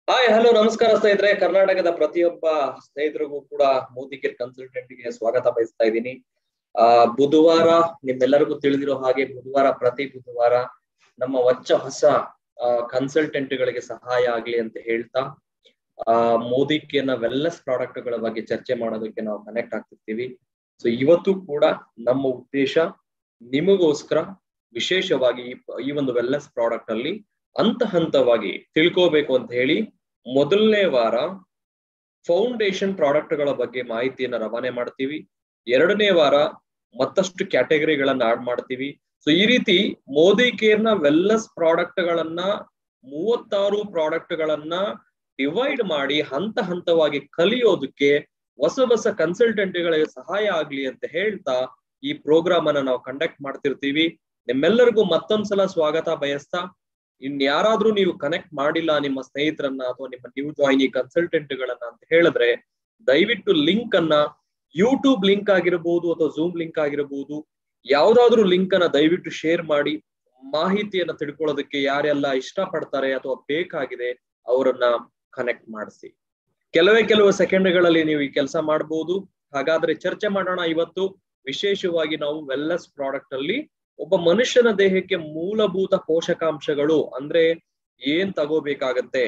hi hello ನಮಸ್ಕಾರ ಸ್ನೇಹಿತರೆ ಕರ್ನಾಟಕದ ಪ್ರತಿಯೊಬ್ಬ ಸ್ನೇಹಿತರಿಗೂ ಕೂಡ ಮೋದಿಕೇರ್ ಕನ್ಸಲ್ಟೆಂಟ್ ಗೆ ಸ್ವಾಗತ ಬಯಸ್ತಾ ಇದ್ದೀನಿ ಆ ಬುಧವಾರ ನಿಮ್ಮೆಲ್ಲರಿಗೂ ತಿಳಿದಿರೋ ಹಾಗೆ ಬುಧವಾರ ಪ್ರತಿ ಬುಧವಾರ ನಮ್ಮ ಹೊಚ್ಚ ಹೊಸ ಕನ್ಸಲ್ಟೆಂಟ್ ಗಳಿಗೆ ಸಹಾಯ ಆಗ್ಲಿ ಅಂತ ಹೇಳ್ತಾ ಆ ಮೋದಿಕೇರ್ನ ವೆಲ್ನೆಸ್ ಪ್ರಾಡಕ್ಟ್ ಗಳ ಬಗ್ಗೆ ಚರ್ಚೆ ಮಾಡೋದಕ್ಕೆ ನಾವು ಕನೆಕ್ಟ್ ಆಗ್ತಿರ್ತೀವಿ ಸೊ ಇವತ್ತು ಕೂಡ ನಮ್ಮ ಉದ್ದೇಶ ನಿಮಗೋಸ್ಕರ ವಿಶೇಷವಾಗಿ ಈ ಒಂದು ವೆಲ್ನೆಸ್ ಪ್ರಾಡಕ್ಟ್ ಅಲ್ಲಿ ಹಂತ ಹಂತವಾಗಿ ತಿಳ್ಕೋಬೇಕು ಅಂತ ಹೇಳಿ ಮೊದಲನೇ ವಾರ ಫೌಂಡೇಶನ್ ಪ್ರಾಡಕ್ಟ್ ಗಳ ಬಗ್ಗೆ ಮಾಹಿತಿಯನ್ನ ರವಾನೆ ಮಾಡ್ತೀವಿ ಎರಡನೇ ವಾರ ಮತ್ತಷ್ಟು ಕ್ಯಾಟಗರಿಗಳನ್ನ ಆಡ್ ಮಾಡ್ತೀವಿ ಸೊ ಈ ರೀತಿ ಮೋದಿ ಕೇರ್ ನ ವೆಲ್ನೆಸ್ ಪ್ರಾಡಕ್ಟ್ ಗಳನ್ನ ಮೂವತ್ತಾರು ಪ್ರಾಡಕ್ಟ್ ಗಳನ್ನ ಡಿವೈಡ್ ಮಾಡಿ ಹಂತ ಹಂತವಾಗಿ ಕಲಿಯೋದಕ್ಕೆ ಹೊಸ ಹೊಸ ಕನ್ಸಲ್ಟೆಂಟ್ಗಳಿಗೆ ಸಹಾಯ ಆಗ್ಲಿ ಅಂತ ಹೇಳ್ತಾ ಈ ಪ್ರೋಗ್ರಾಮ್ ಅನ್ನ ನಾವು ಕಂಡಕ್ಟ್ ಮಾಡ್ತಿರ್ತೀವಿ ನಿಮ್ಮೆಲ್ಲರಿಗೂ ಮತ್ತೊಂದ್ಸಲ ಸ್ವಾಗತ ಬಯಸ್ತಾ ಇನ್ ಯಾರಾದ್ರೂ ನೀವು ಕನೆಕ್ಟ್ ಮಾಡಿಲ್ಲ ನಿಮ್ಮ ಸ್ನೇಹಿತರನ್ನ ಅಥವಾ ನಿಮ್ಮ ನ್ಯೂ ಜಾಯಿನಿ ಕನ್ಸಲ್ಟೆಂಟ್ ಗಳನ್ನ ಅಂತ ಹೇಳಿದ್ರೆ ದಯವಿಟ್ಟು ಲಿಂಕ್ ಅನ್ನ ಯೂಟ್ಯೂಬ್ ಲಿಂಕ್ ಆಗಿರಬಹುದು ಅಥವಾ ಝೂಮ್ ಲಿಂಕ್ ಆಗಿರಬಹುದು ಯಾವ್ದಾದ್ರು ಲಿಂಕ್ ಅನ್ನ ದಯವಿಟ್ಟು ಶೇರ್ ಮಾಡಿ ಮಾಹಿತಿಯನ್ನ ತಿಳ್ಕೊಳ್ಳೋದಕ್ಕೆ ಯಾರೆಲ್ಲ ಇಷ್ಟ ಪಡ್ತಾರೆ ಅಥವಾ ಬೇಕಾಗಿದೆ ಅವರನ್ನ ಕನೆಕ್ಟ್ ಮಾಡಿಸಿ ಕೆಲವೇ ಕೆಲವು ಸೆಕೆಂಡ್ಗಳಲ್ಲಿ ನೀವು ಈ ಕೆಲಸ ಮಾಡಬಹುದು ಹಾಗಾದ್ರೆ ಚರ್ಚೆ ಮಾಡೋಣ ಇವತ್ತು ವಿಶೇಷವಾಗಿ ನಾವು ವೆಲ್ನೆಸ್ ಪ್ರಾಡಕ್ಟ್ ಅಲ್ಲಿ ಒಬ್ಬ ಮನುಷ್ಯನ ದೇಹಕ್ಕೆ ಮೂಲಭೂತ ಪೋಷಕಾಂಶಗಳು ಅಂದ್ರೆ ಏನ್ ತಗೋಬೇಕಾಗತ್ತೆ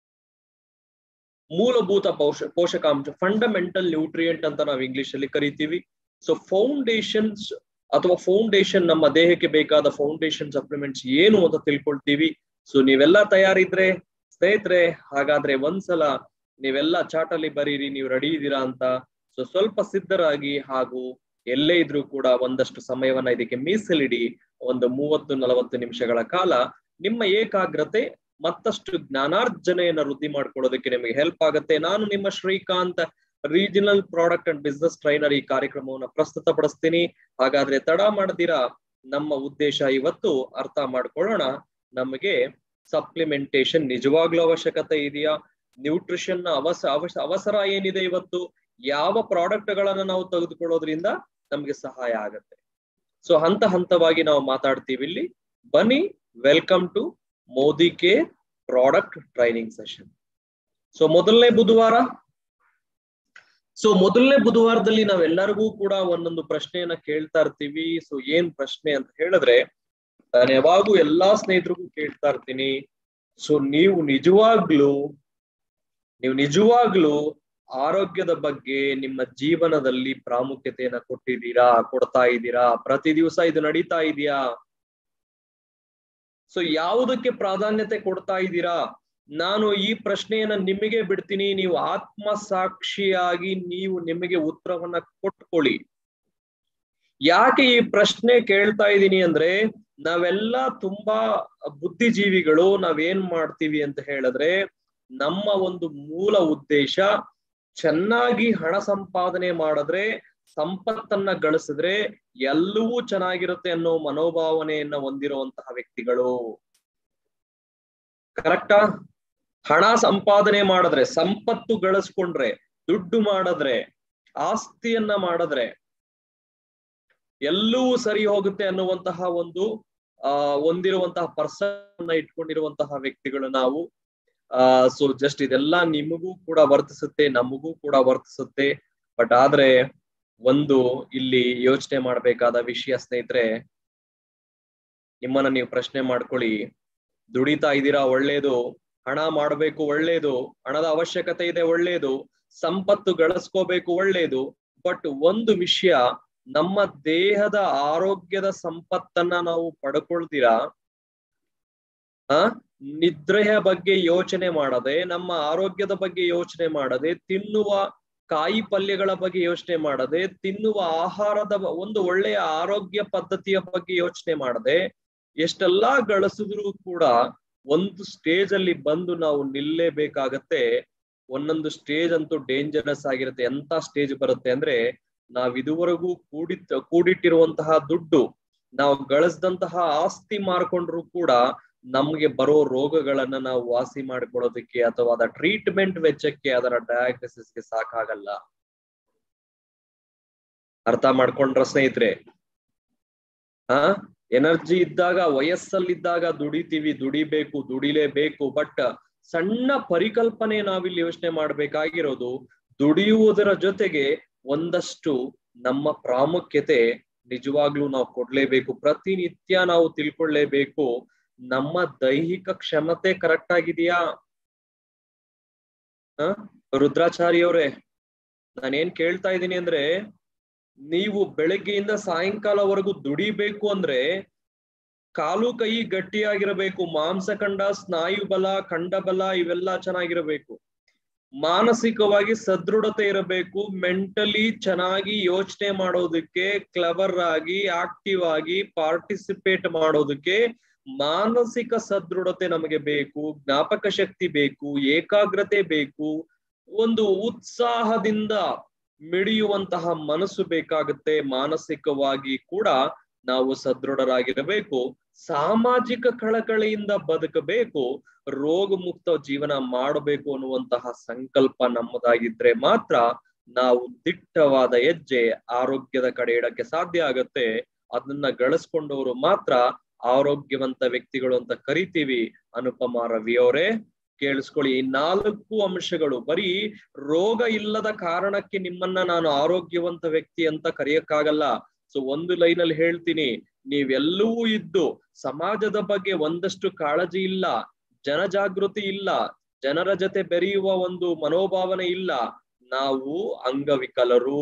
ಮೂಲಭೂತ ಪೋಷ ಪೋಷಕಾಂಶ ಫಂಡಮೆಂಟಲ್ ನ್ಯೂಟ್ರಿಯೆಂಟ್ ಅಂತ ನಾವು ಇಂಗ್ಲಿಷ್ ಅಲ್ಲಿ ಕರಿತೀವಿ ಸೊ ಫೌಂಡೇಶನ್ಸ್ ಅಥವಾ ಫೌಂಡೇಶನ್ ನಮ್ಮ ದೇಹಕ್ಕೆ ಬೇಕಾದ ಫೌಂಡೇಶನ್ ಸಪ್ಲಿಮೆಂಟ್ಸ್ ಏನು ಅಂತ ತಿಳ್ಕೊಳ್ತೀವಿ ಸೊ ನೀವೆಲ್ಲ ತಯಾರಿದ್ರೆ ಸ್ನೇಹಿತರೆ ಹಾಗಾದ್ರೆ ಒಂದ್ಸಲ ನೀವೆಲ್ಲ ಚಾಟ್ ಅಲ್ಲಿ ಬರೀರಿ ನೀವು ರೆಡಿ ಇದ್ದೀರಾ ಅಂತ ಸೊ ಸ್ವಲ್ಪ ಸಿದ್ಧರಾಗಿ ಹಾಗೂ ಎಲ್ಲೇ ಇದ್ರೂ ಕೂಡ ಒಂದಷ್ಟು ಸಮಯವನ್ನ ಇದಕ್ಕೆ ಮೀಸಲಿಡಿ ಒಂದು ಮೂವತ್ತು ನಲವತ್ತು ನಿಮಿಷಗಳ ಕಾಲ ನಿಮ್ಮ ಏಕಾಗ್ರತೆ ಮತ್ತಷ್ಟು ಜ್ಞಾನಾರ್ಜನೆಯನ್ನ ವೃದ್ಧಿ ಮಾಡ್ಕೊಳ್ಳೋದಕ್ಕೆ ನಿಮಗೆ ಹೆಲ್ಪ್ ಆಗುತ್ತೆ ನಾನು ನಿಮ್ಮ Srikanth regional product and business trainer ಈ ಕಾರ್ಯಕ್ರಮವನ್ನು ಪ್ರಸ್ತುತ ಪಡಿಸ್ತೀನಿ ಹಾಗಾದ್ರೆ ತಡ ಮಾಡದಿರಾ ನಮ್ಮ ಉದ್ದೇಶ ಇವತ್ತು ಅರ್ಥ ಮಾಡ್ಕೊಳ್ಳೋಣ ನಮಗೆ ಸಪ್ಲಿಮೆಂಟೇಶನ್ ನಿಜವಾಗ್ಲೂ ಅವಶ್ಯಕತೆ ಇದೆಯಾ ನ್ಯೂಟ್ರಿಷನ್ ನ ಅವಸ ಅವಶ ಅವಸರ ಏನಿದೆ ಇವತ್ತು ಯಾವ ಪ್ರಾಡಕ್ಟ್ ಗಳನ್ನ ನಾವು ತೆಗೆದುಕೊಳ್ಳೋದ್ರಿಂದ ನಮ್ಗೆ ಸಹಾಯ ಆಗತ್ತೆ ಸೊ ಹಂತ ಹಂತವಾಗಿ ನಾವು ಮಾತಾಡ್ತೀವಿ ಇಲ್ಲಿ ಬನ್ನಿ welcome to Modicare product training session so ಮೊದಲನೇ ಬುಧವಾರ ಸೊ ಮೊದಲನೇ ಬುಧವಾರದಲ್ಲಿ ನಾವೆಲ್ಲರಿಗೂ ಕೂಡ ಒಂದೊಂದು ಪ್ರಶ್ನೆಯನ್ನ ಕೇಳ್ತಾ ಇರ್ತೀವಿ ಸೊ ಏನ್ ಪ್ರಶ್ನೆ ಅಂತ ಹೇಳಿದ್ರೆ ನಾನು ಯಾವಾಗೂ ಎಲ್ಲಾ ಸ್ನೇಹಿತರಿಗೂ ಕೇಳ್ತಾ ಇರ್ತೀನಿ ಸೊ ನೀವು ನಿಜವಾಗ್ಲೂ ನೀವು ನಿಜವಾಗ್ಲೂ ಆರೋಗ್ಯದ ಬಗ್ಗೆ ನಿಮ್ಮ ಜೀವನದಲ್ಲಿ ಪ್ರಾಮುಖ್ಯತೆಯನ್ನ ಕೊಟ್ಟಿದ್ದೀರಾ ಕೊಡ್ತಾ ಇದ್ದೀರಾ ಪ್ರತಿ ದಿವಸ ಇದು ನಡೀತಾ ಇದೆಯಾ ಸೊ ಯಾವುದಕ್ಕೆ ಪ್ರಾಧಾನ್ಯತೆ ಕೊಡ್ತಾ ಇದ್ದೀರಾ ನಾನು ಈ ಪ್ರಶ್ನೆಯನ್ನ ನಿಮಗೆ ಬಿಡ್ತೀನಿ ನೀವು ಆತ್ಮ ಸಾಕ್ಷಿಯಾಗಿ ನೀವು ನಿಮಗೆ ಉತ್ತರವನ್ನ ಕೊಟ್ಕೊಳ್ಳಿ ಯಾಕೆ ಈ ಪ್ರಶ್ನೆ ಕೇಳ್ತಾ ಇದ್ದೀನಿ ಅಂದ್ರೆ ನಾವೆಲ್ಲ ತುಂಬಾ ಬುದ್ಧಿಜೀವಿಗಳು ನಾವೇನ್ ಮಾಡ್ತೀವಿ ಅಂತ ಹೇಳಿದ್ರೆ ನಮ್ಮ ಒಂದು ಮೂಲ ಉದ್ದೇಶ ಚೆನ್ನಾಗಿ ಹಣ ಸಂಪಾದನೆ ಮಾಡಿದ್ರೆ ಸಂಪತ್ತನ್ನ ಗಳಿಸಿದ್ರೆ ಎಲ್ಲವೂ ಚೆನ್ನಾಗಿರುತ್ತೆ ಅನ್ನೋ ಮನೋಭಾವನೆಯನ್ನ ಹೊಂದಿರುವಂತಹ ವ್ಯಕ್ತಿಗಳು ಕರೆಕ್ಟಾ ಹಣ ಸಂಪಾದನೆ ಮಾಡಿದ್ರೆ ಸಂಪತ್ತು ಗಳಿಸ್ಕೊಂಡ್ರೆ ದುಡ್ಡು ಮಾಡಿದ್ರೆ ಆಸ್ತಿಯನ್ನ ಮಾಡಿದ್ರೆ ಎಲ್ಲವೂ ಸರಿ ಹೋಗುತ್ತೆ ಅನ್ನುವಂತಹ ಒಂದು ಆ ಹೊಂದಿರುವಂತಹ ಪರ್ಸನ್ ಇಟ್ಕೊಂಡಿರುವಂತಹ ವ್ಯಕ್ತಿಗಳು ನಾವು ಆ ಸೊ ಜಸ್ಟ್ ಇದೆಲ್ಲ ನಿಮಗೂ ಕೂಡ ವರ್ತಿಸುತ್ತೆ ನಮಗೂ ಕೂಡ ವರ್ತಿಸುತ್ತೆ ಬಟ್ ಆದ್ರೆ ಒಂದು ಇಲ್ಲಿ ಯೋಚನೆ ಮಾಡ್ಬೇಕಾದ ವಿಷಯ ಸ್ನೇಹಿತರೆ ನಿಮ್ಮನ್ನ ನೀವು ಪ್ರಶ್ನೆ ಮಾಡ್ಕೊಳ್ಳಿ ದುಡಿತಾ ಇದ್ದೀರಾ ಒಳ್ಳೇದು ಹಣ ಮಾಡ್ಬೇಕು ಒಳ್ಳೇದು ಹಣದ ಅವಶ್ಯಕತೆ ಇದೆ ಒಳ್ಳೇದು ಸಂಪತ್ತು ಗಳಿಸ್ಕೋಬೇಕು ಒಳ್ಳೇದು ಬಟ್ ಒಂದು ವಿಷಯ ನಮ್ಮ ದೇಹದ ಆರೋಗ್ಯದ ಸಂಪತ್ತನ್ನ ನಾವು ಪಡ್ಕೊಳ್ತೀರಾ ಆ ನಿದ್ರೆಯ ಬಗ್ಗೆ ಯೋಚನೆ ಮಾಡದೆ ನಮ್ಮ ಆರೋಗ್ಯದ ಬಗ್ಗೆ ಯೋಚನೆ ಮಾಡದೆ ತಿನ್ನುವ ಕಾಯಿ ಪಲ್ಯಗಳ ಬಗ್ಗೆ ಯೋಚನೆ ಮಾಡದೆ ತಿನ್ನುವ ಆಹಾರದ ಒಂದು ಒಳ್ಳೆಯ ಆರೋಗ್ಯ ಪದ್ಧತಿಯ ಬಗ್ಗೆ ಯೋಚನೆ ಮಾಡದೆ ಎಷ್ಟೆಲ್ಲಾ ಗಳಿಸಿದ್ರು ಕೂಡ ಒಂದು ಸ್ಟೇಜ್ ಅಲ್ಲಿ ಬಂದು ನಾವು ನಿಲ್ಲೇಬೇಕಾಗತ್ತೆ ಒಂದೊಂದು ಸ್ಟೇಜ್ ಅಂತೂ ಡೇಂಜರಸ್ ಆಗಿರುತ್ತೆ ಎಂತ ಸ್ಟೇಜ್ ಬರುತ್ತೆ ಅಂದ್ರೆ ನಾವ್ ಇದುವರೆಗೂ ಕೂಡಿತ್ ಕೂಡಿಟ್ಟಿರುವಂತಹ ದುಡ್ಡು ನಾವು ಗಳಿಸಿದಂತಹ ಆಸ್ತಿ ಮಾರ್ಕೊಂಡ್ರು ಕೂಡ ನಮ್ಗೆ ಬರೋ ರೋಗಗಳನ್ನ ನಾವು ವಾಸಿ ಮಾಡ್ಕೊಳ್ಳೋದಕ್ಕೆ ಅಥವಾ ಅದ ಟ್ರೀಟ್ಮೆಂಟ್ ವೆಚ್ಚಕ್ಕೆ ಅದರ ಡಯಾಗ್ನೋಸಿಸ್ಗೆ ಸಾಕಾಗಲ್ಲ ಅರ್ಥ ಮಾಡ್ಕೊಂಡ್ರ ಸ್ನೇಹಿತರೆ ಹಾ ಎನರ್ಜಿ ಇದ್ದಾಗ ವಯಸ್ಸಲ್ಲಿದ್ದಾಗ ದುಡಿತೀವಿ ದುಡಿಬೇಕು ದುಡಿಲೇಬೇಕು ಬಟ್ ಸಣ್ಣ ಪರಿಕಲ್ಪನೆ ನಾವಿಲ್ಲಿ ಯೋಚನೆ ಮಾಡ್ಬೇಕಾಗಿರೋದು ದುಡಿಯುವುದರ ಜೊತೆಗೆ ಒಂದಷ್ಟು ನಮ್ಮ ಪ್ರಾಮುಖ್ಯತೆ ನಿಜವಾಗ್ಲೂ ನಾವು ಕೊಡ್ಲೇಬೇಕು ಪ್ರತಿನಿತ್ಯ ನಾವು ತಿಳ್ಕೊಳ್ಳೇಬೇಕು ನಮ್ಮ ದೈಹಿಕ ಕ್ಷಮತೆ ಕರೆಕ್ಟ್ ಆಗಿದೆಯಾ ಹ ರುದ್ರಾಚಾರಿ ಅವರೇ ನಾನೇನ್ ಕೇಳ್ತಾ ಇದ್ದೀನಿ ಅಂದ್ರೆ ನೀವು ಬೆಳಗ್ಗೆಯಿಂದ ಸಾಯಂಕಾಲವರೆಗೂ ದುಡಿಬೇಕು ಅಂದ್ರೆ ಕಾಲು ಕೈ ಗಟ್ಟಿಯಾಗಿರಬೇಕು ಮಾಂಸಖಂಡ ಸ್ನಾಯು ಬಲ ಖಂಡ ಬಲ ಇವೆಲ್ಲ ಚೆನ್ನಾಗಿರಬೇಕು ಮಾನಸಿಕವಾಗಿ ಸದೃಢತೆ ಇರಬೇಕು ಮೆಂಟಲಿ ಚೆನ್ನಾಗಿ ಯೋಚನೆ ಮಾಡೋದಕ್ಕೆ ಕ್ಲವರ್ ಆಗಿ ಆಕ್ಟಿವ್ ಆಗಿ ಪಾರ್ಟಿಸಿಪೇಟ್ ಮಾಡೋದಕ್ಕೆ ಮಾನಸಿಕ ಸದೃಢತೆ ನಮಗೆ ಬೇಕು ಜ್ಞಾಪಕ ಶಕ್ತಿ ಬೇಕು ಏಕಾಗ್ರತೆ ಬೇಕು ಒಂದು ಉತ್ಸಾಹದಿಂದ ಮಿಡಿಯುವಂತಹ ಮನಸ್ಸು ಬೇಕಾಗುತ್ತೆ ಮಾನಸಿಕವಾಗಿ ಕೂಡ ನಾವು ಸದೃಢರಾಗಿರಬೇಕು ಸಾಮಾಜಿಕ ಕಳಕಳಿಯಿಂದ ಬದುಕಬೇಕು ರೋಗ ಮುಕ್ತ ಜೀವನ ಮಾಡಬೇಕು ಅನ್ನುವಂತಹ ಸಂಕಲ್ಪ ನಮ್ಮದಾಗಿದ್ರೆ ಮಾತ್ರ ನಾವು ದಿಟ್ಟವಾದ ಹೆಜ್ಜೆ ಆರೋಗ್ಯದ ಕಡೆ ಇಡಕ್ಕೆ ಸಾಧ್ಯ ಆಗತ್ತೆ ಅದನ್ನ ಗಳಿಸ್ಕೊಂಡವರು ಮಾತ್ರ ಆರೋಗ್ಯವಂತ ವ್ಯಕ್ತಿಗಳು ಅಂತ ಕರಿತೀವಿ ಅನುಪಮ ರವಿ ಅವರೇ ಕೇಳಿಸ್ಕೊಳ್ಳಿ ಈ ನಾಲ್ಕು ಅಂಶಗಳು ಬರೀ ರೋಗ ಇಲ್ಲದ ಕಾರಣಕ್ಕೆ ನಿಮ್ಮನ್ನ ನಾನು ಆರೋಗ್ಯವಂತ ವ್ಯಕ್ತಿ ಅಂತ ಕರೆಯಕ್ಕಾಗಲ್ಲ ಸೊ ಒಂದು ಲೈನ್ ಅಲ್ಲಿ ಹೇಳ್ತೀನಿ ನೀವೆಲ್ಲವೂ ಇದ್ದು ಸಮಾಜದ ಬಗ್ಗೆ ಒಂದಷ್ಟು ಕಾಳಜಿ ಇಲ್ಲ ಜನಜಾಗೃತಿ ಇಲ್ಲ ಜನರ ಜೊತೆ ಬೆರೆಯುವ ಒಂದು ಮನೋಭಾವನೆ ಇಲ್ಲ ನಾವು ಅಂಗವಿಕಲರು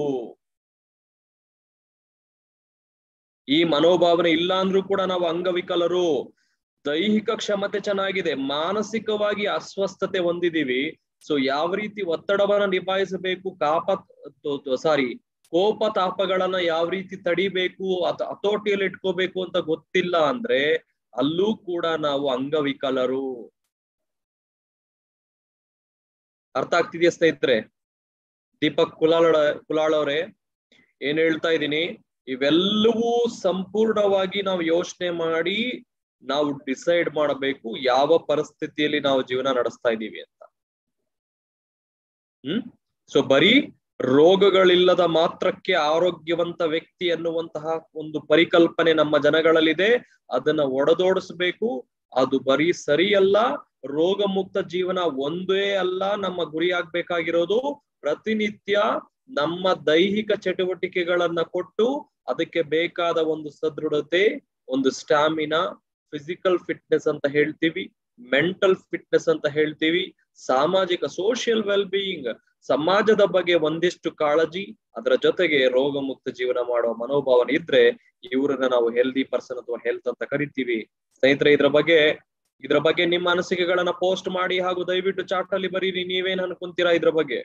ಈ ಮನೋಭಾವನೆ ಇಲ್ಲ ಅಂದ್ರೂ ಕೂಡ ನಾವು ಅಂಗವಿಕಲರು ದೈಹಿಕ ಕ್ಷಮತೆ ಚೆನ್ನಾಗಿದೆ ಮಾನಸಿಕವಾಗಿ ಅಸ್ವಸ್ಥತೆ ಹೊಂದಿದೀವಿ ಸೊ ಯಾವ ರೀತಿ ಒತ್ತಡವನ್ನ ನಿಭಾಯಿಸಬೇಕು ಕಾಪ ಸಾರಿ ಕೋಪ ತಾಪಗಳನ್ನ ಯಾವ ರೀತಿ ತಡಿಬೇಕು ಅಥ ಹತೋಟಿಯಲ್ಲಿ ಇಟ್ಕೋಬೇಕು ಅಂತ ಗೊತ್ತಿಲ್ಲ ಅಂದ್ರೆ ಅಲ್ಲೂ ಕೂಡ ನಾವು ಅಂಗವಿಕಲರು ಅರ್ಥ ಆಗ್ತಿದ್ಯಾ ಸ್ನೇಹಿತರೆ ದೀಪಕ್ ಕುಲಾಳ ಕುಲಾಳ್ ಅವ್ರೆ ಏನ್ ಹೇಳ್ತಾ ಇದ್ದೀನಿ ಇವೆಲ್ಲವೂ ಸಂಪೂರ್ಣವಾಗಿ ನಾವು ಯೋಚನೆ ಮಾಡಿ ನಾವು ಡಿಸೈಡ್ ಮಾಡಬೇಕು ಯಾವ ಪರಿಸ್ಥಿತಿಯಲ್ಲಿ ನಾವು ಜೀವನ ನಡೆಸ್ತಾ ಇದ್ದೀವಿ ಅಂತ ಹ್ಮ್ ಸೊ ಬರೀ ರೋಗಗಳಿಲ್ಲದ ಮಾತ್ರಕ್ಕೆ ಆರೋಗ್ಯವಂತ ವ್ಯಕ್ತಿ ಅನ್ನುವಂತಹ ಒಂದು ಪರಿಕಲ್ಪನೆ ನಮ್ಮ ಜನಗಳಲ್ಲಿದೆ ಅದನ್ನ ಒಡೆದೋಡಿಸ್ಬೇಕು ಅದು ಬರೀ ಸರಿಯಲ್ಲ ರೋಗ ಮುಕ್ತ ಜೀವನ ಒಂದೇ ಅಲ್ಲ ನಮ್ಮ ಗುರಿ ಆಗ್ಬೇಕಾಗಿರೋದು ಪ್ರತಿನಿತ್ಯ ನಮ್ಮ ದೈಹಿಕ ಚಟುವಟಿಕೆಗಳನ್ನ ಕೊಟ್ಟು ಅದಕ್ಕೆ ಬೇಕಾದ ಒಂದು ಸದೃಢತೆ ಒಂದು ಸ್ಟಾಮಿನಾ ಫಿಸಿಕಲ್ ಫಿಟ್ನೆಸ್ ಅಂತ ಹೇಳ್ತೀವಿ ಮೆಂಟಲ್ ಫಿಟ್ನೆಸ್ ಅಂತ ಹೇಳ್ತೀವಿ ಸಾಮಾಜಿಕ ಸೋಷಿಯಲ್ ವೆಲ್ ಬೀಯಿಂಗ್ ಸಮಾಜದ ಬಗ್ಗೆ ಒಂದಿಷ್ಟು ಕಾಳಜಿ ಅದರ ಜೊತೆಗೆ ರೋಗ ಮುಕ್ತ ಜೀವನ ಮಾಡುವ ಮನೋಭಾವನೆ ಇದ್ರೆ ಇವ್ರನ್ನ ನಾವು ಹೆಲ್ದಿ ಪರ್ಸನ್ ಅಥವಾ ಹೆಲ್ತ್ ಅಂತ ಕರಿತೀವಿ ಸ್ನೇಹಿತರೆ ಇದ್ರ ಬಗ್ಗೆ ಇದ್ರ ಬಗ್ಗೆ ನಿಮ್ಮ ಅನಿಸಿಕೆಗಳನ್ನ ಪೋಸ್ಟ್ ಮಾಡಿ ಹಾಗೂ ದಯವಿಟ್ಟು ಚಾಟ್ ಅಲ್ಲಿ ಬರೀರಿ ನೀವೇನ್ ಅನ್ಕೊಂತೀರಾ ಇದ್ರ ಬಗ್ಗೆ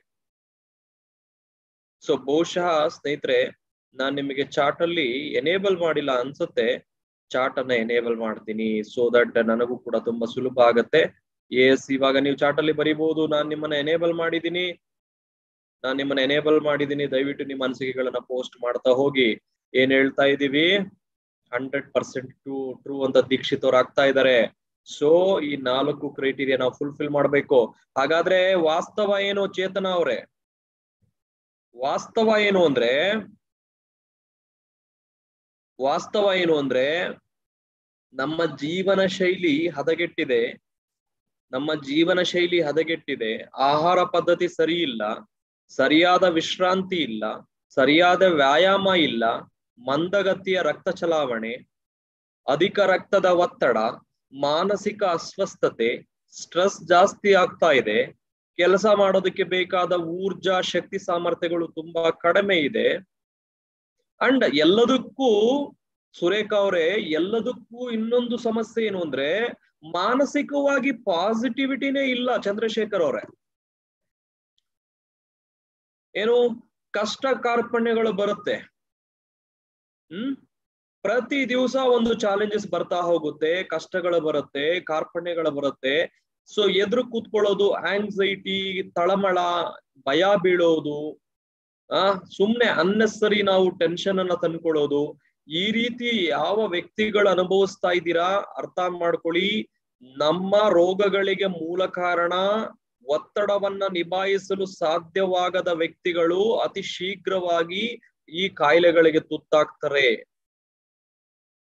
ಸೊ ಬಹುಶಃ ಸ್ನೇಹಿತರೆ ನಾನ್ ನಿಮಗೆ ಚಾಟ್ ಅಲ್ಲಿ ಎನೇಬಲ್ ಮಾಡಿಲ್ಲ ಅನ್ಸುತ್ತೆ ಚಾಟ್ ಅನ್ನ ಎನೇಬಲ್ ಮಾಡ್ತೀನಿ ಸೊ ದಟ್ ನನಗೂ ಕೂಡ ತುಂಬಾ ಸುಲಭ ಆಗತ್ತೆ ಎಸ್ ಇವಾಗ ನೀವು ಚಾಟ್ ಅಲ್ಲಿ ಬರೀಬಹುದು ನಾನ್ ನಿಮ್ಮನ್ನ ಎನೇಬಲ್ ಮಾಡಿದೀನಿ ನಾನ್ ನಿಮ್ಮನ್ನ ಎನೇಬಲ್ ಮಾಡಿದೀನಿ ದಯವಿಟ್ಟು ನಿಮ್ಮ ಅನಿಸಿಕೆಗಳನ್ನ ಪೋಸ್ಟ್ ಮಾಡ್ತಾ ಹೋಗಿ ಏನ್ ಹೇಳ್ತಾ ಇದೀವಿ ಹಂಡ್ರೆಡ್ ಪರ್ಸೆಂಟ್ ಟು ಟ್ರೂ ಅಂತ ದೀಕ್ಷಿತ್ ಅವ್ರು ಆಗ್ತಾ ಇದಾರೆ ಸೊ ಈ ನಾಲ್ಕು ಕ್ರೈಟೀರಿಯಾ ನಾವು ಫುಲ್ಫಿಲ್ ಮಾಡ್ಬೇಕು ಹಾಗಾದ್ರೆ ವಾಸ್ತವ ಏನು ಚೇತನ ಅವ್ರೆ ವಾಸ್ತವ ಏನು ಅಂದ್ರೆ ವಾಸ್ತವ ಏನು ಅಂದ್ರೆ ನಮ್ಮ ಜೀವನ ಶೈಲಿ ಹದಗೆಟ್ಟಿದೆ ನಮ್ಮ ಜೀವನ ಶೈಲಿ ಹದಗೆಟ್ಟಿದೆ ಆಹಾರ ಪದ್ಧತಿ ಸರಿ ಇಲ್ಲ ಸರಿಯಾದ ವಿಶ್ರಾಂತಿ ಇಲ್ಲ ಸರಿಯಾದ ವ್ಯಾಯಾಮ ಇಲ್ಲ ಮಂದಗತಿಯ ರಕ್ತ ಚಲಾವಣೆ ಅಧಿಕ ರಕ್ತದ ಒತ್ತಡ ಮಾನಸಿಕ ಅಸ್ವಸ್ಥತೆ ಸ್ಟ್ರೆಸ್ ಜಾಸ್ತಿ ಆಗ್ತಾ ಇದೆ ಕೆಲಸ ಮಾಡೋದಕ್ಕೆ ಬೇಕಾದ ಊರ್ಜಾ ಶಕ್ತಿ ಸಾಮರ್ಥ್ಯಗಳು ತುಂಬಾ ಕಡಿಮೆ ಇದೆ ಅಂಡ್ ಎಲ್ಲದಕ್ಕೂ ಸುರೇಖ ಅವರೇ ಎಲ್ಲದಕ್ಕೂ ಇನ್ನೊಂದು ಸಮಸ್ಯೆ ಏನು ಅಂದ್ರೆ ಮಾನಸಿಕವಾಗಿ ಪಾಸಿಟಿವಿಟಿನೇ ಇಲ್ಲ ಚಂದ್ರಶೇಖರ್ ಅವರೇ ಏನು ಕಷ್ಟ ಕಾರ್ಪಣ್ಯಗಳು ಬರುತ್ತೆ ಹ್ಮ್ ಪ್ರತಿ ದಿವಸ ಒಂದು ಚಾಲೆಂಜಸ್ ಬರ್ತಾ ಹೋಗುತ್ತೆ ಕಷ್ಟಗಳು ಬರುತ್ತೆ ಕಾರ್ಪಣ್ಯಗಳು ಬರುತ್ತೆ ಸೊ ಎದುರು ಕೂತ್ಕೊಳ್ಳೋದು ಆಂಗ್ಸೈಟಿ ತಳಮಳ ಭಯ ಬೀಳೋದು ಆ ಸುಮ್ನೆ ಅನ್ನೆಸರಿ ನಾವು ಟೆನ್ಷನ್ ಅನ್ನ ತಂದ್ಕೊಳ್ಳೋದು ಈ ರೀತಿ ಯಾವ ವ್ಯಕ್ತಿಗಳು ಅನುಭವಿಸ್ತಾ ಇದ್ದೀರಾ ಅರ್ಥ ಮಾಡ್ಕೊಳ್ಳಿ ನಮ್ಮ ರೋಗಗಳಿಗೆ ಮೂಲ ಕಾರಣ ಒತ್ತಡವನ್ನ ನಿಭಾಯಿಸಲು ಸಾಧ್ಯವಾಗದ ವ್ಯಕ್ತಿಗಳು ಅತಿ ಶೀಘ್ರವಾಗಿ ಈ ಕಾಯಿಲೆಗಳಿಗೆ ತುತ್ತಾಗ್ತಾರೆ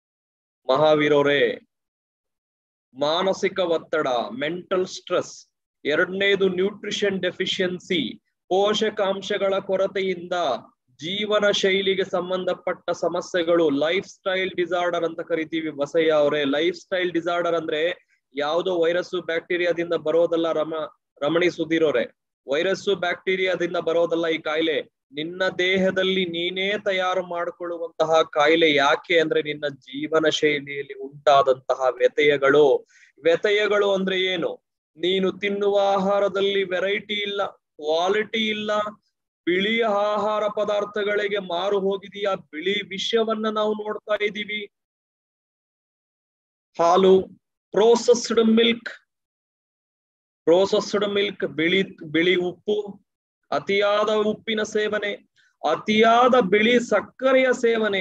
ಮಹಾವೀರರೇ ಮಾನಸಿಕ ಒತ್ತಡ ಮೆಂಟಲ್ ಸ್ಟ್ರೆಸ್ ಎರಡನೇದು ನ್ಯೂಟ್ರಿಷನ್ ಡೆಫಿಷಿಯನ್ಸಿ ಪೋಷಕಾಂಶಗಳ ಕೊರತೆಯಿಂದ ಜೀವನ ಶೈಲಿಗೆ ಸಂಬಂಧಪಟ್ಟ ಸಮಸ್ಯೆಗಳು ಲೈಫ್ ಸ್ಟೈಲ್ ಡಿಸಾರ್ಡರ್ ಅಂತ ಕರಿತೀವಿ ಬಸಯ್ಯ ಅವರೇ ಲೈಫ್ ಸ್ಟೈಲ್ ಡಿಸಾರ್ಡರ್ ಅಂದ್ರೆ ಯಾವುದೋ ವೈರಸ್ಸು ಬ್ಯಾಕ್ಟೀರಿಯಾದಿಂದ ಬರೋದಲ್ಲ ರಮ ರಮಣಿ ಸುಧೀರೋರೆ ವೈರಸ್ಸು ಬ್ಯಾಕ್ಟೀರಿಯಾದಿಂದ ಬರೋದಲ್ಲ ಈ ಕಾಯಿಲೆ ನಿನ್ನ ದೇಹದಲ್ಲಿ ನೀನೇ ತಯಾರು ಮಾಡಿಕೊಳ್ಳುವಂತಹ ಕಾಯಿಲೆ ಯಾಕೆ ಅಂದ್ರೆ ನಿನ್ನ ಜೀವನ ಶೈಲಿಯಲ್ಲಿ ಉಂಟಾದಂತಹ ವ್ಯತ್ಯಯಗಳು ವ್ಯತ್ಯಯಗಳು ಅಂದ್ರೆ ಏನು ನೀನು ತಿನ್ನುವ ಆಹಾರದಲ್ಲಿ ವೆರೈಟಿ ಇಲ್ಲ ಕ್ವಾಲಿಟಿ ಇಲ್ಲ ಬಿಳಿ ಆಹಾರ ಪದಾರ್ಥಗಳಿಗೆ ಮಾರು ಹೋಗಿದೆಯಾ ಬಿಳಿ ವಿಷಯವನ್ನ ನಾವು ನೋಡ್ತಾ ಇದ್ದೀವಿ ಹಾಲು ಪ್ರೋಸೆಸ್ಡ್ ಮಿಲ್ಕ್ ಪ್ರೋಸೆಸ್ಡ್ ಮಿಲ್ಕ್ ಬಿಳಿ ಬಿಳಿ ಉಪ್ಪು ಅತಿಯಾದ ಉಪ್ಪಿನ ಸೇವನೆ ಅತಿಯಾದ ಬಿಳಿ ಸಕ್ಕರೆಯ ಸೇವನೆ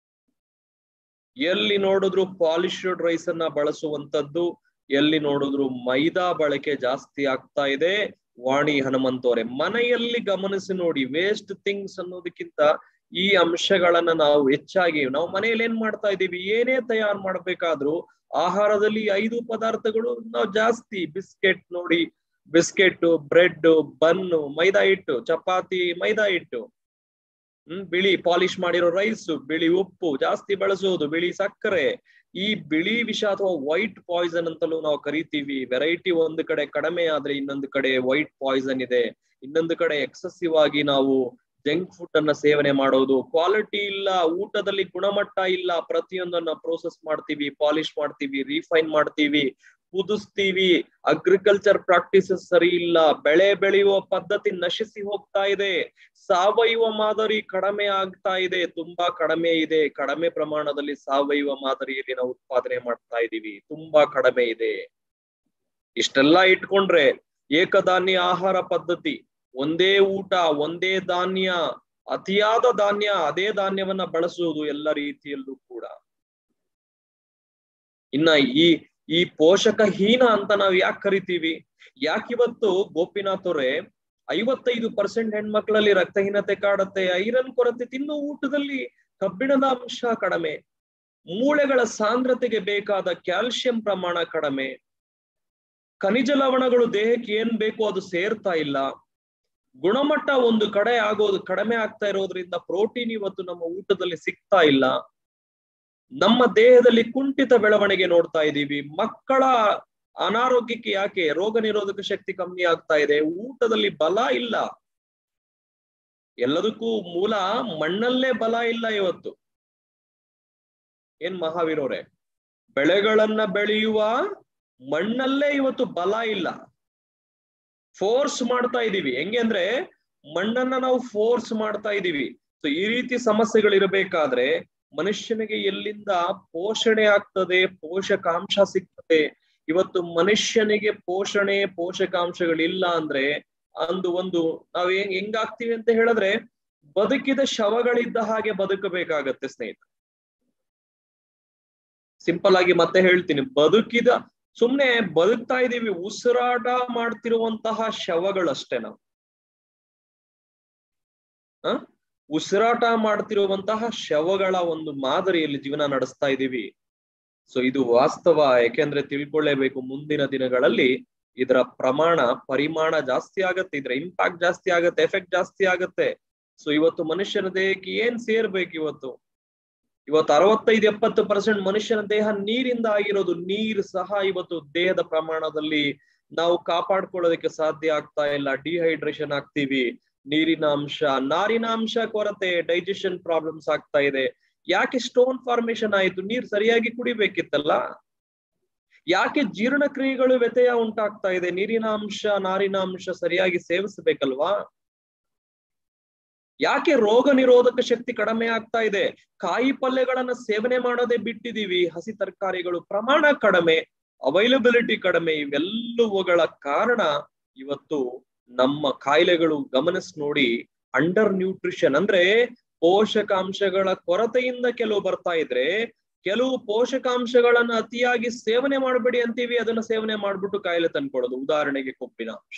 ಎಲ್ಲಿ ನೋಡಿದ್ರು ಪಾಲಿಶ್ಡ್ ರೈಸ್ ಅನ್ನ ಬಳಸುವಂತದ್ದು ಎಲ್ಲಿ ನೋಡಿದ್ರು ಮೈದಾ ಬಳಕೆ ಜಾಸ್ತಿ ಆಗ್ತಾ ಇದೆ ವಾಣಿ ಹನುಮಂತವ್ರೆ ಮನೆಯಲ್ಲಿ ಗಮನಿಸಿ ನೋಡಿ ವೇಸ್ಟ್ ಥಿಂಗ್ಸ್ ಅನ್ನೋದಕ್ಕಿಂತ ಈ ಅಂಶಗಳನ್ನ ನಾವು ಹೆಚ್ಚಾಗಿ ನಾವು ಮನೆಯಲ್ಲಿ ಏನ್ ಮಾಡ್ತಾ ಇದೀವಿ ಏನೇ ತಯಾರು ಮಾಡ್ಬೇಕಾದ್ರೂ ಆಹಾರದಲ್ಲಿ ಐದು ಪದಾರ್ಥಗಳು ನಾವು ಜಾಸ್ತಿ ಬಿಸ್ಕೆಟ್ ನೋಡಿ ಬಿಸ್ಕೆಟ್ ಬ್ರೆಡ್ ಬನ್ನು ಮೈದಾ ಹಿಟ್ಟು ಚಪಾತಿ ಮೈದಾ ಹಿಟ್ಟು ಹ್ಮ್ ಬಿಳಿ ಪಾಲಿಶ್ ಮಾಡಿರೋ ರೈಸ್ ಬಿಳಿ ಉಪ್ಪು ಜಾಸ್ತಿ ಬಳಸೋದು ಬಿಳಿ ಸಕ್ಕರೆ ಈ ಬಿಳಿ ವಿಷ ಅಥವಾ ವೈಟ್ ಪಾಯ್ಸನ್ ಅಂತಲೂ ನಾವು ಕರಿತೀವಿ ವೆರೈಟಿ ಒಂದು ಕಡೆ ಕಡಿಮೆ ಆದ್ರೆ ಇನ್ನೊಂದು ಕಡೆ ವೈಟ್ ಪಾಯ್ಸನ್ ಇದೆ ಇನ್ನೊಂದು ಕಡೆ ಎಕ್ಸೆಸಿವ್ ಆಗಿ ನಾವು ಜಂಕ್ ಫುಡ್ ಅನ್ನ ಸೇವನೆ ಮಾಡೋದು ಕ್ವಾಲಿಟಿ ಇಲ್ಲ ಊಟದಲ್ಲಿ ಗುಣಮಟ್ಟ ಇಲ್ಲ ಪ್ರತಿಯೊಂದನ್ನ ಪ್ರೋಸೆಸ್ ಮಾಡ್ತೀವಿ ಪಾಲಿಶ್ ಮಾಡ್ತೀವಿ ರಿಫೈನ್ ಮಾಡ್ತೀವಿ ಕುದಿಸ್ತೀವಿ ಅಗ್ರಿಕಲ್ಚರ್ ಪ್ರಾಕ್ಟೀಸಸ್ ಸರಿ ಇಲ್ಲ ಬೆಳೆ ಬೆಳೆಯುವ ಪದ್ಧತಿ ನಶಿಸಿ ಹೋಗ್ತಾ ಇದೆ ಸಾವಯವ ಮಾದರಿ ಕಡಿಮೆ ಆಗ್ತಾ ಇದೆ ತುಂಬಾ ಕಡಿಮೆ ಇದೆ ಕಡಿಮೆ ಪ್ರಮಾಣದಲ್ಲಿ ಸಾವಯವ ಮಾದರಿಯಲ್ಲಿ ನಾವು ಉತ್ಪಾದನೆ ಮಾಡ್ತಾ ಇದೀವಿ ತುಂಬಾ ಕಡಿಮೆ ಇದೆ ಇಷ್ಟೆಲ್ಲ ಇಟ್ಕೊಂಡ್ರೆ ಏಕಧಾನ್ಯ ಆಹಾರ ಪದ್ಧತಿ ಒಂದೇ ಊಟ ಒಂದೇ ಧಾನ್ಯ ಅತಿಯಾದ ಧಾನ್ಯ ಅದೇ ಧಾನ್ಯವನ್ನ ಬಳಸುವುದು ಎಲ್ಲ ರೀತಿಯಲ್ಲೂ ಕೂಡ ಇನ್ನ ಈ ಈ ಪೋಷಕ ಹೀನ ಅಂತ ನಾವ್ ಯಾಕೆ ಕರಿತೀವಿ ಯಾಕಿವತ್ತು ಗೋಪಿನಾಥ್ ಅವರೇ ಐವತ್ತೈದು ಪರ್ಸೆಂಟ್ ಹೆಣ್ಮಕ್ಳಲ್ಲಿ ರಕ್ತಹೀನತೆ ಕಾಡುತ್ತೆ ಐರನ್ ಕೊರತೆ ತಿನ್ನೋ ಊಟದಲ್ಲಿ ಕಬ್ಬಿಣದ ಅಂಶ ಕಡಿಮೆ ಮೂಳೆಗಳ ಸಾಂದ್ರತೆಗೆ ಬೇಕಾದ ಕ್ಯಾಲ್ಸಿಯಂ ಪ್ರಮಾಣ ಕಡಿಮೆ ಖನಿಜ ಲವಣಗಳು ದೇಹಕ್ಕೆ ಏನ್ ಬೇಕು ಅದು ಸೇರ್ತಾ ಇಲ್ಲ ಗುಣಮಟ್ಟ ಒಂದು ಕಡೆ ಆಗೋದು ಕಡಿಮೆ ಆಗ್ತಾ ಇರೋದ್ರಿಂದ ಪ್ರೋಟೀನ್ ಇವತ್ತು ನಮ್ಮ ಊಟದಲ್ಲಿ ಸಿಗ್ತಾ ಇಲ್ಲ ನಮ್ಮ ದೇಹದಲ್ಲಿ ಕುಂಠಿತ ಬೆಳವಣಿಗೆ ನೋಡ್ತಾ ಇದ್ದೀವಿ ಮಕ್ಕಳ ಅನಾರೋಗ್ಯಕ್ಕೆ ಯಾಕೆ ರೋಗ ನಿರೋಧಕ ಶಕ್ತಿ ಕಮ್ಮಿ ಆಗ್ತಾ ಇದೆ ಊಟದಲ್ಲಿ ಬಲ ಇಲ್ಲ ಎಲ್ಲದಕ್ಕೂ ಮೂಲ ಮಣ್ಣಲ್ಲೇ ಬಲ ಇಲ್ಲ ಇವತ್ತು ಏನ್ ಮಹಾವೀರವ್ರೆ ಬೆಳೆಗಳನ್ನ ಬೆಳೆಯುವ ಮಣ್ಣಲ್ಲೇ ಇವತ್ತು ಬಲ ಇಲ್ಲ ಫೋರ್ಸ್ ಮಾಡ್ತಾ ಇದೀವಿ ಹೆಂಗೆ ಅಂದ್ರೆ ಮಣ್ಣನ್ನ ನಾವು ಫೋರ್ಸ್ ಮಾಡ್ತಾ ಇದೀವಿ ಸೊ ಈ ರೀತಿ ಸಮಸ್ಯೆಗಳಿರಬೇಕಾದ್ರೆ ಮನುಷ್ಯನಿಗೆ ಎಲ್ಲಿಂದ ಪೋಷಣೆ ಆಗ್ತದೆ ಪೋಷಕಾಂಶ ಸಿಗ್ತದೆ ಇವತ್ತು ಮನುಷ್ಯನಿಗೆ ಪೋಷಣೆ ಪೋಷಕಾಂಶಗಳಿಲ್ಲ ಅಂದ್ರೆ ಅಂದು ಒಂದು ನಾವ್ ಹೆಂಗ್ ಹೆಂಗಾಗ್ತೀವಿ ಅಂತ ಹೇಳಿದ್ರೆ ಬದುಕಿದ ಶವಗಳಿದ್ದ ಹಾಗೆ ಬದುಕಬೇಕಾಗತ್ತೆ ಸ್ನೇಹಿತ ಸಿಂಪಲ್ ಆಗಿ ಮತ್ತೆ ಹೇಳ್ತೀನಿ ಬದುಕಿದ ಸುಮ್ನೆ ಬದುಕ್ತಾ ಇದೀವಿ ಉಸಿರಾಟ ಮಾಡ್ತಿರುವಂತಹ ಶವಗಳಷ್ಟೇ ನಾವು ಆ ಉಸಿರಾಟ ಮಾಡ್ತಿರುವಂತಹ ಶವಗಳ ಒಂದು ಮಾದರಿಯಲ್ಲಿ ಜೀವನ ನಡೆಸ್ತಾ ಇದ್ದೀವಿ ಸೊ ಇದು ವಾಸ್ತವ ಯಾಕೆಂದ್ರೆ ತಿಳ್ಕೊಳ್ಳೇಬೇಕು ಮುಂದಿನ ದಿನಗಳಲ್ಲಿ ಇದರ ಪ್ರಮಾಣ ಪರಿಮಾಣ ಜಾಸ್ತಿ ಆಗತ್ತೆ ಇದರ ಇಂಪ್ಯಾಕ್ಟ್ ಜಾಸ್ತಿ ಆಗತ್ತೆ ಎಫೆಕ್ಟ್ ಜಾಸ್ತಿ ಆಗತ್ತೆ ಸೊ ಇವತ್ತು ಮನುಷ್ಯನ ದೇಹಕ್ಕೆ ಏನ್ ಸೇರ್ಬೇಕು ಇವತ್ತು ಇವತ್ತು ಅರವತ್ತೈದು ಎಪ್ಪತ್ತು ಪರ್ಸೆಂಟ್ ಮನುಷ್ಯನ ದೇಹ ನೀರಿಂದ ಆಗಿರೋದು ನೀರು ಸಹ ಇವತ್ತು ದೇಹದ ಪ್ರಮಾಣದಲ್ಲಿ ನಾವು ಕಾಪಾಡ್ಕೊಳ್ಳೋದಕ್ಕೆ ಸಾಧ್ಯ ಆಗ್ತಾ ಇಲ್ಲ ಡಿಹೈಡ್ರೇಷನ್ ಆಗ್ತೀವಿ ನೀರಿನ ಅಂಶ ನಾರಿನ ಅಂಶ ಕೊರತೆ ಡೈಜೆಷನ್ ಪ್ರಾಬ್ಲಮ್ಸ್ ಆಗ್ತಾ ಇದೆ ಯಾಕೆ ಸ್ಟೋನ್ ಫಾರ್ಮೇಶನ್ ಆಯ್ತು ನೀರ್ ಸರಿಯಾಗಿ ಕುಡಿಬೇಕಿತ್ತಲ್ಲ ಯಾಕೆ ಜೀರ್ಣಕ್ರಿಯೆಗಳು ವ್ಯತ್ಯಯ ಉಂಟಾಗ್ತಾ ಇದೆ ನೀರಿನ ಅಂಶ ನಾರಿನ ಅಂಶ ಸರಿಯಾಗಿ ಸೇವಿಸಬೇಕಲ್ವಾ ಯಾಕೆ ರೋಗ ನಿರೋಧಕ ಶಕ್ತಿ ಕಡಿಮೆ ಆಗ್ತಾ ಇದೆ ಕಾಯಿ ಪಲ್ಯಗಳನ್ನ ಸೇವನೆ ಮಾಡೋದೇ ಬಿಟ್ಟಿದೀವಿ ಹಸಿ ತರಕಾರಿಗಳು ಪ್ರಮಾಣ ಕಡಿಮೆ ಅವೈಲಬಿಲಿಟಿ ಕಡಿಮೆ ಇವೆಲ್ಲವುಗಳ ಕಾರಣ ಇವತ್ತು ನಮ್ಮ ಕಾಯಿಲೆಗಳು ಗಮನಿಸ್ ನೋಡಿ ಅಂಡರ್ ನ್ಯೂಟ್ರಿಷನ್ ಅಂದ್ರೆ ಪೋಷಕಾಂಶಗಳ ಕೊರತೆಯಿಂದ ಕೆಲವು ಬರ್ತಾ ಇದ್ರೆ ಕೆಲವು ಪೋಷಕಾಂಶಗಳನ್ನ ಅತಿಯಾಗಿ ಸೇವನೆ ಮಾಡಬೇಡಿ ಅಂತೀವಿ ಅದನ್ನ ಸೇವನೆ ಮಾಡ್ಬಿಟ್ಟು ಕಾಯಿಲೆ ತಂದ್ಕೊಡೋದು ಉದಾಹರಣೆಗೆ ಕೊಬ್ಬಿನ ಅಂಶ